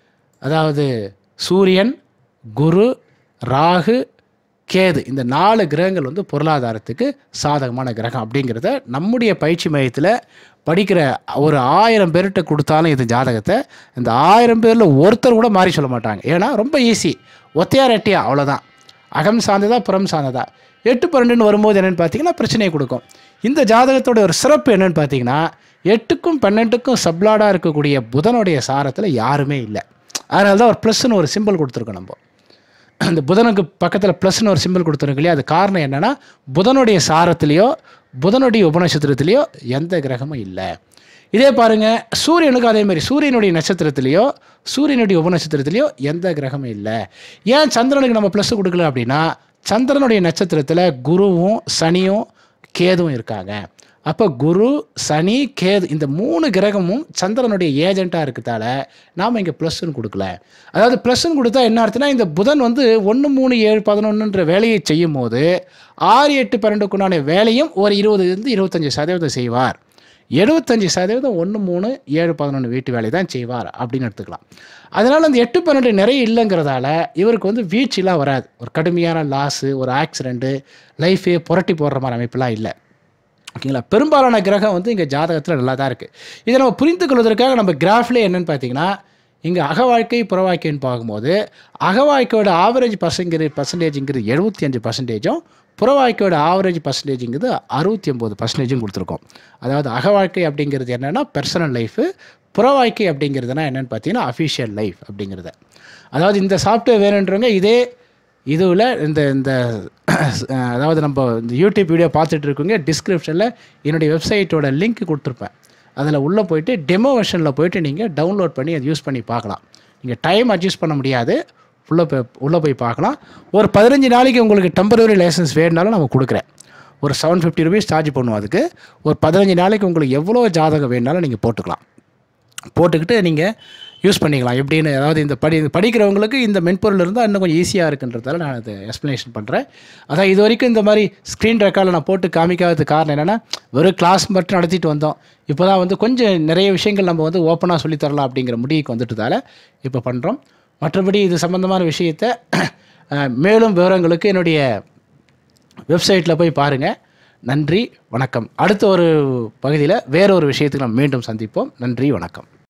அதாவது சூரியன் குரு ராகு கேது இந்த நாலு கிரகங்கள் வந்து பொருளாதாரத்துக்கு சாதகமான கிரகம் அப்படிங்கிறத நம்முடைய பயிற்சி மையத்தில் படிக்கிற ஒரு ஆயிரம் பேர்கிட்ட கொடுத்தாலும் இது ஜாதகத்தை இந்த ஆயிரம் பேரில் ஒருத்தர் கூட மாறி சொல்ல மாட்டாங்க ஏன்னா ரொம்ப ஈஸி ஒத்தையா ரெட்டியா அவ்வளோதான் அகம் சார்ந்ததா புறம் சார்ந்ததா எட்டு பன்னெண்டுன்னு வரும்போது என்னென்னு பார்த்தீங்கன்னா பிரச்சனையை கொடுக்கும் இந்த ஜாதகத்தோட ஒரு சிறப்பு என்னென்னு பார்த்தீங்கன்னா எட்டுக்கும் பன்னெண்டுக்கும் சப்ளாடாக இருக்கக்கூடிய புதனுடைய சாரத்தில் யாருமே இல்லை அதனால தான் ஒரு ப்ளஸ்ன்னு ஒரு சிம்பிள் கொடுத்துருக்கோம் நம்ம அந்த புதனுக்கு பக்கத்தில் ப்ளஸ்னு ஒரு சிம்பிள் கொடுத்துருக்கு இல்லையா அது காரணம் என்னென்னா புதனுடைய சாரத்திலேயோ புதனுடைய உபநட்சத்திரத்திலேயோ எந்த கிரகமும் இல்லை இதே பாருங்கள் சூரியனுக்கு அதே மாதிரி சூரியனுடைய நட்சத்திரத்திலேயோ சூரியனுடைய உபநட்சத்திரத்திலேயோ எந்த கிரகமும் இல்லை ஏன் சந்திரனுக்கு நம்ம ப்ளஸ் கொடுக்கல அப்படின்னா சந்திரனுடைய நட்சத்திரத்தில் குருவும் சனியும் கேதுவும் இருக்காங்க அப்போ குரு சனி கேது இந்த மூணு கிரகமும் சந்திரனுடைய ஏஜெண்ட்டாக இருக்கிறதால நாம் இங்கே ப்ளஸ்ன்னு கொடுக்கல அதாவது ப்ளஸ்ன்னு கொடுத்தா என்ன அர்த்தம்னா இந்த புதன் வந்து ஒன்று மூணு ஏழு பதினொன்றுன்ற வேலையை செய்யும் போது ஆறு எட்டு பன்னெண்டுக்குண்டான வேலையும் ஒரு இருபதுலேருந்து இருபத்தஞ்சி சதவீதம் செய்வார் எழுபத்தஞ்சி சதவீதம் ஒன்று மூணு ஏழு பதினொன்று வீட்டு வேலை தான் செய்வார் அப்படின்னு எடுத்துக்கலாம் அதனால் அந்த எட்டு பன்னெண்டு நிறைய இல்லைங்கிறதால இவருக்கு வந்து வீழ்ச்சிலாம் வராது ஒரு கடுமையான லாஸு ஒரு ஆக்சிடெண்ட்டு லைஃபே புரட்டி போடுற மாதிரி அமைப்பெல்லாம் இல்லை ஓகேங்களா பெரும்பாலான கிரகம் வந்து இங்கே ஜாதகத்தில் நல்லா தான் இருக்குது இதை நம்ம புரிந்து கொள்வதற்காக நம்ம கிராஃப்லேயே என்னென்னு பார்த்தீங்கன்னா இங்கே அக வாழ்க்கை புற வாழ்க்கைன்னு பார்க்கும்போது அக வாழ்க்கையோட ஆவரேஜ் பர்சன்ட் பர்சன்டேஜுங்கிறது எழுபத்தி அஞ்சு பர்சன்டேஜும் புற வாழ்க்கையோட ஆவரேஜ் பர்சன்டேஜுங்கிறது அறுபத்தி ஒம்பது பர்சன்டேஜும் கொடுத்துருக்கோம் அதாவது அக வாழ்க்கை அப்படிங்கிறது என்னென்னா பர்சனல் லைஃபு புற வாழ்க்கை அப்படிங்கிறதுனா என்னென்னு பார்த்தீங்கன்னா அஃபிஷியல் லைஃப் அப்படிங்கிறத அதாவது இந்த சாஃப்ட்வேர் வேணுன்றவங்க இதே இதுவில் இந்த இந்த அதாவது நம்ம இந்த யூடியூப் வீடியோ பார்த்துட்டு இருக்கவங்க டிஸ்கிரிப்ஷனில் என்னுடைய வெப்சைட்டோட லிங்க் கொடுத்துருப்பேன் அதில் உள்ளே போயிட்டு டெமோ வெர்ஷனில் போயிட்டு நீங்கள் டவுன்லோட் பண்ணி அதை யூஸ் பண்ணி பார்க்கலாம் நீங்கள் டைம் அட்ஜஸ்ட் பண்ண முடியாது உள்ளே போய் உள்ளே போய் பார்க்கலாம் ஒரு பதினஞ்சு நாளைக்கு உங்களுக்கு டெம்பரரி லைசன்ஸ் வேணுனாலும் நம்ம கொடுக்குறேன் ஒரு செவன் ஃபிஃப்டி ருபீஸ் சார்ஜ் பண்ணுவோம் அதுக்கு ஒரு பதினஞ்சு நாளைக்கு உங்களுக்கு எவ்வளோ ஜாதகம் வேணுனாலும் நீங்கள் போட்டுக்கலாம் போட்டுக்கிட்டு நீங்கள் யூஸ் பண்ணிக்கலாம் எப்படின்னு அதாவது இந்த படி இந்த படிக்கிறவங்களுக்கு இந்த மென்பொருள் இருந்தால் இன்னும் கொஞ்சம் ஈஸியாக இருக்குன்றதால நான் அதை எக்ஸ்ப்ளனேஷன் பண்ணுறேன் அதான் இது வரைக்கும் இந்த மாதிரி ஸ்க்ரீன் ரெக்கார்டில் நான் போட்டு காமிக்காததுக்கு காரணம் என்னென்னா வெறும் கிளாஸ் மட்டும் நடத்திட்டு வந்தோம் இப்போ தான் வந்து கொஞ்சம் நிறைய விஷயங்கள் நம்ம வந்து ஓப்பனாக சொல்லித்தரலாம் அப்படிங்கிற முடிவுக்கு வந்துட்டதால இப்போ பண்ணுறோம் மற்றபடி இது சம்மந்தமான விஷயத்தை அஹ், மேலும் விவரங்களுக்கு என்னுடைய வெப்சைட்டில் போய் பாருங்கள் நன்றி வணக்கம் அடுத்த ஒரு பகுதியில் வேற ஒரு விஷயத்துக்கு நம்ம மீண்டும் சந்திப்போம் நன்றி வணக்கம்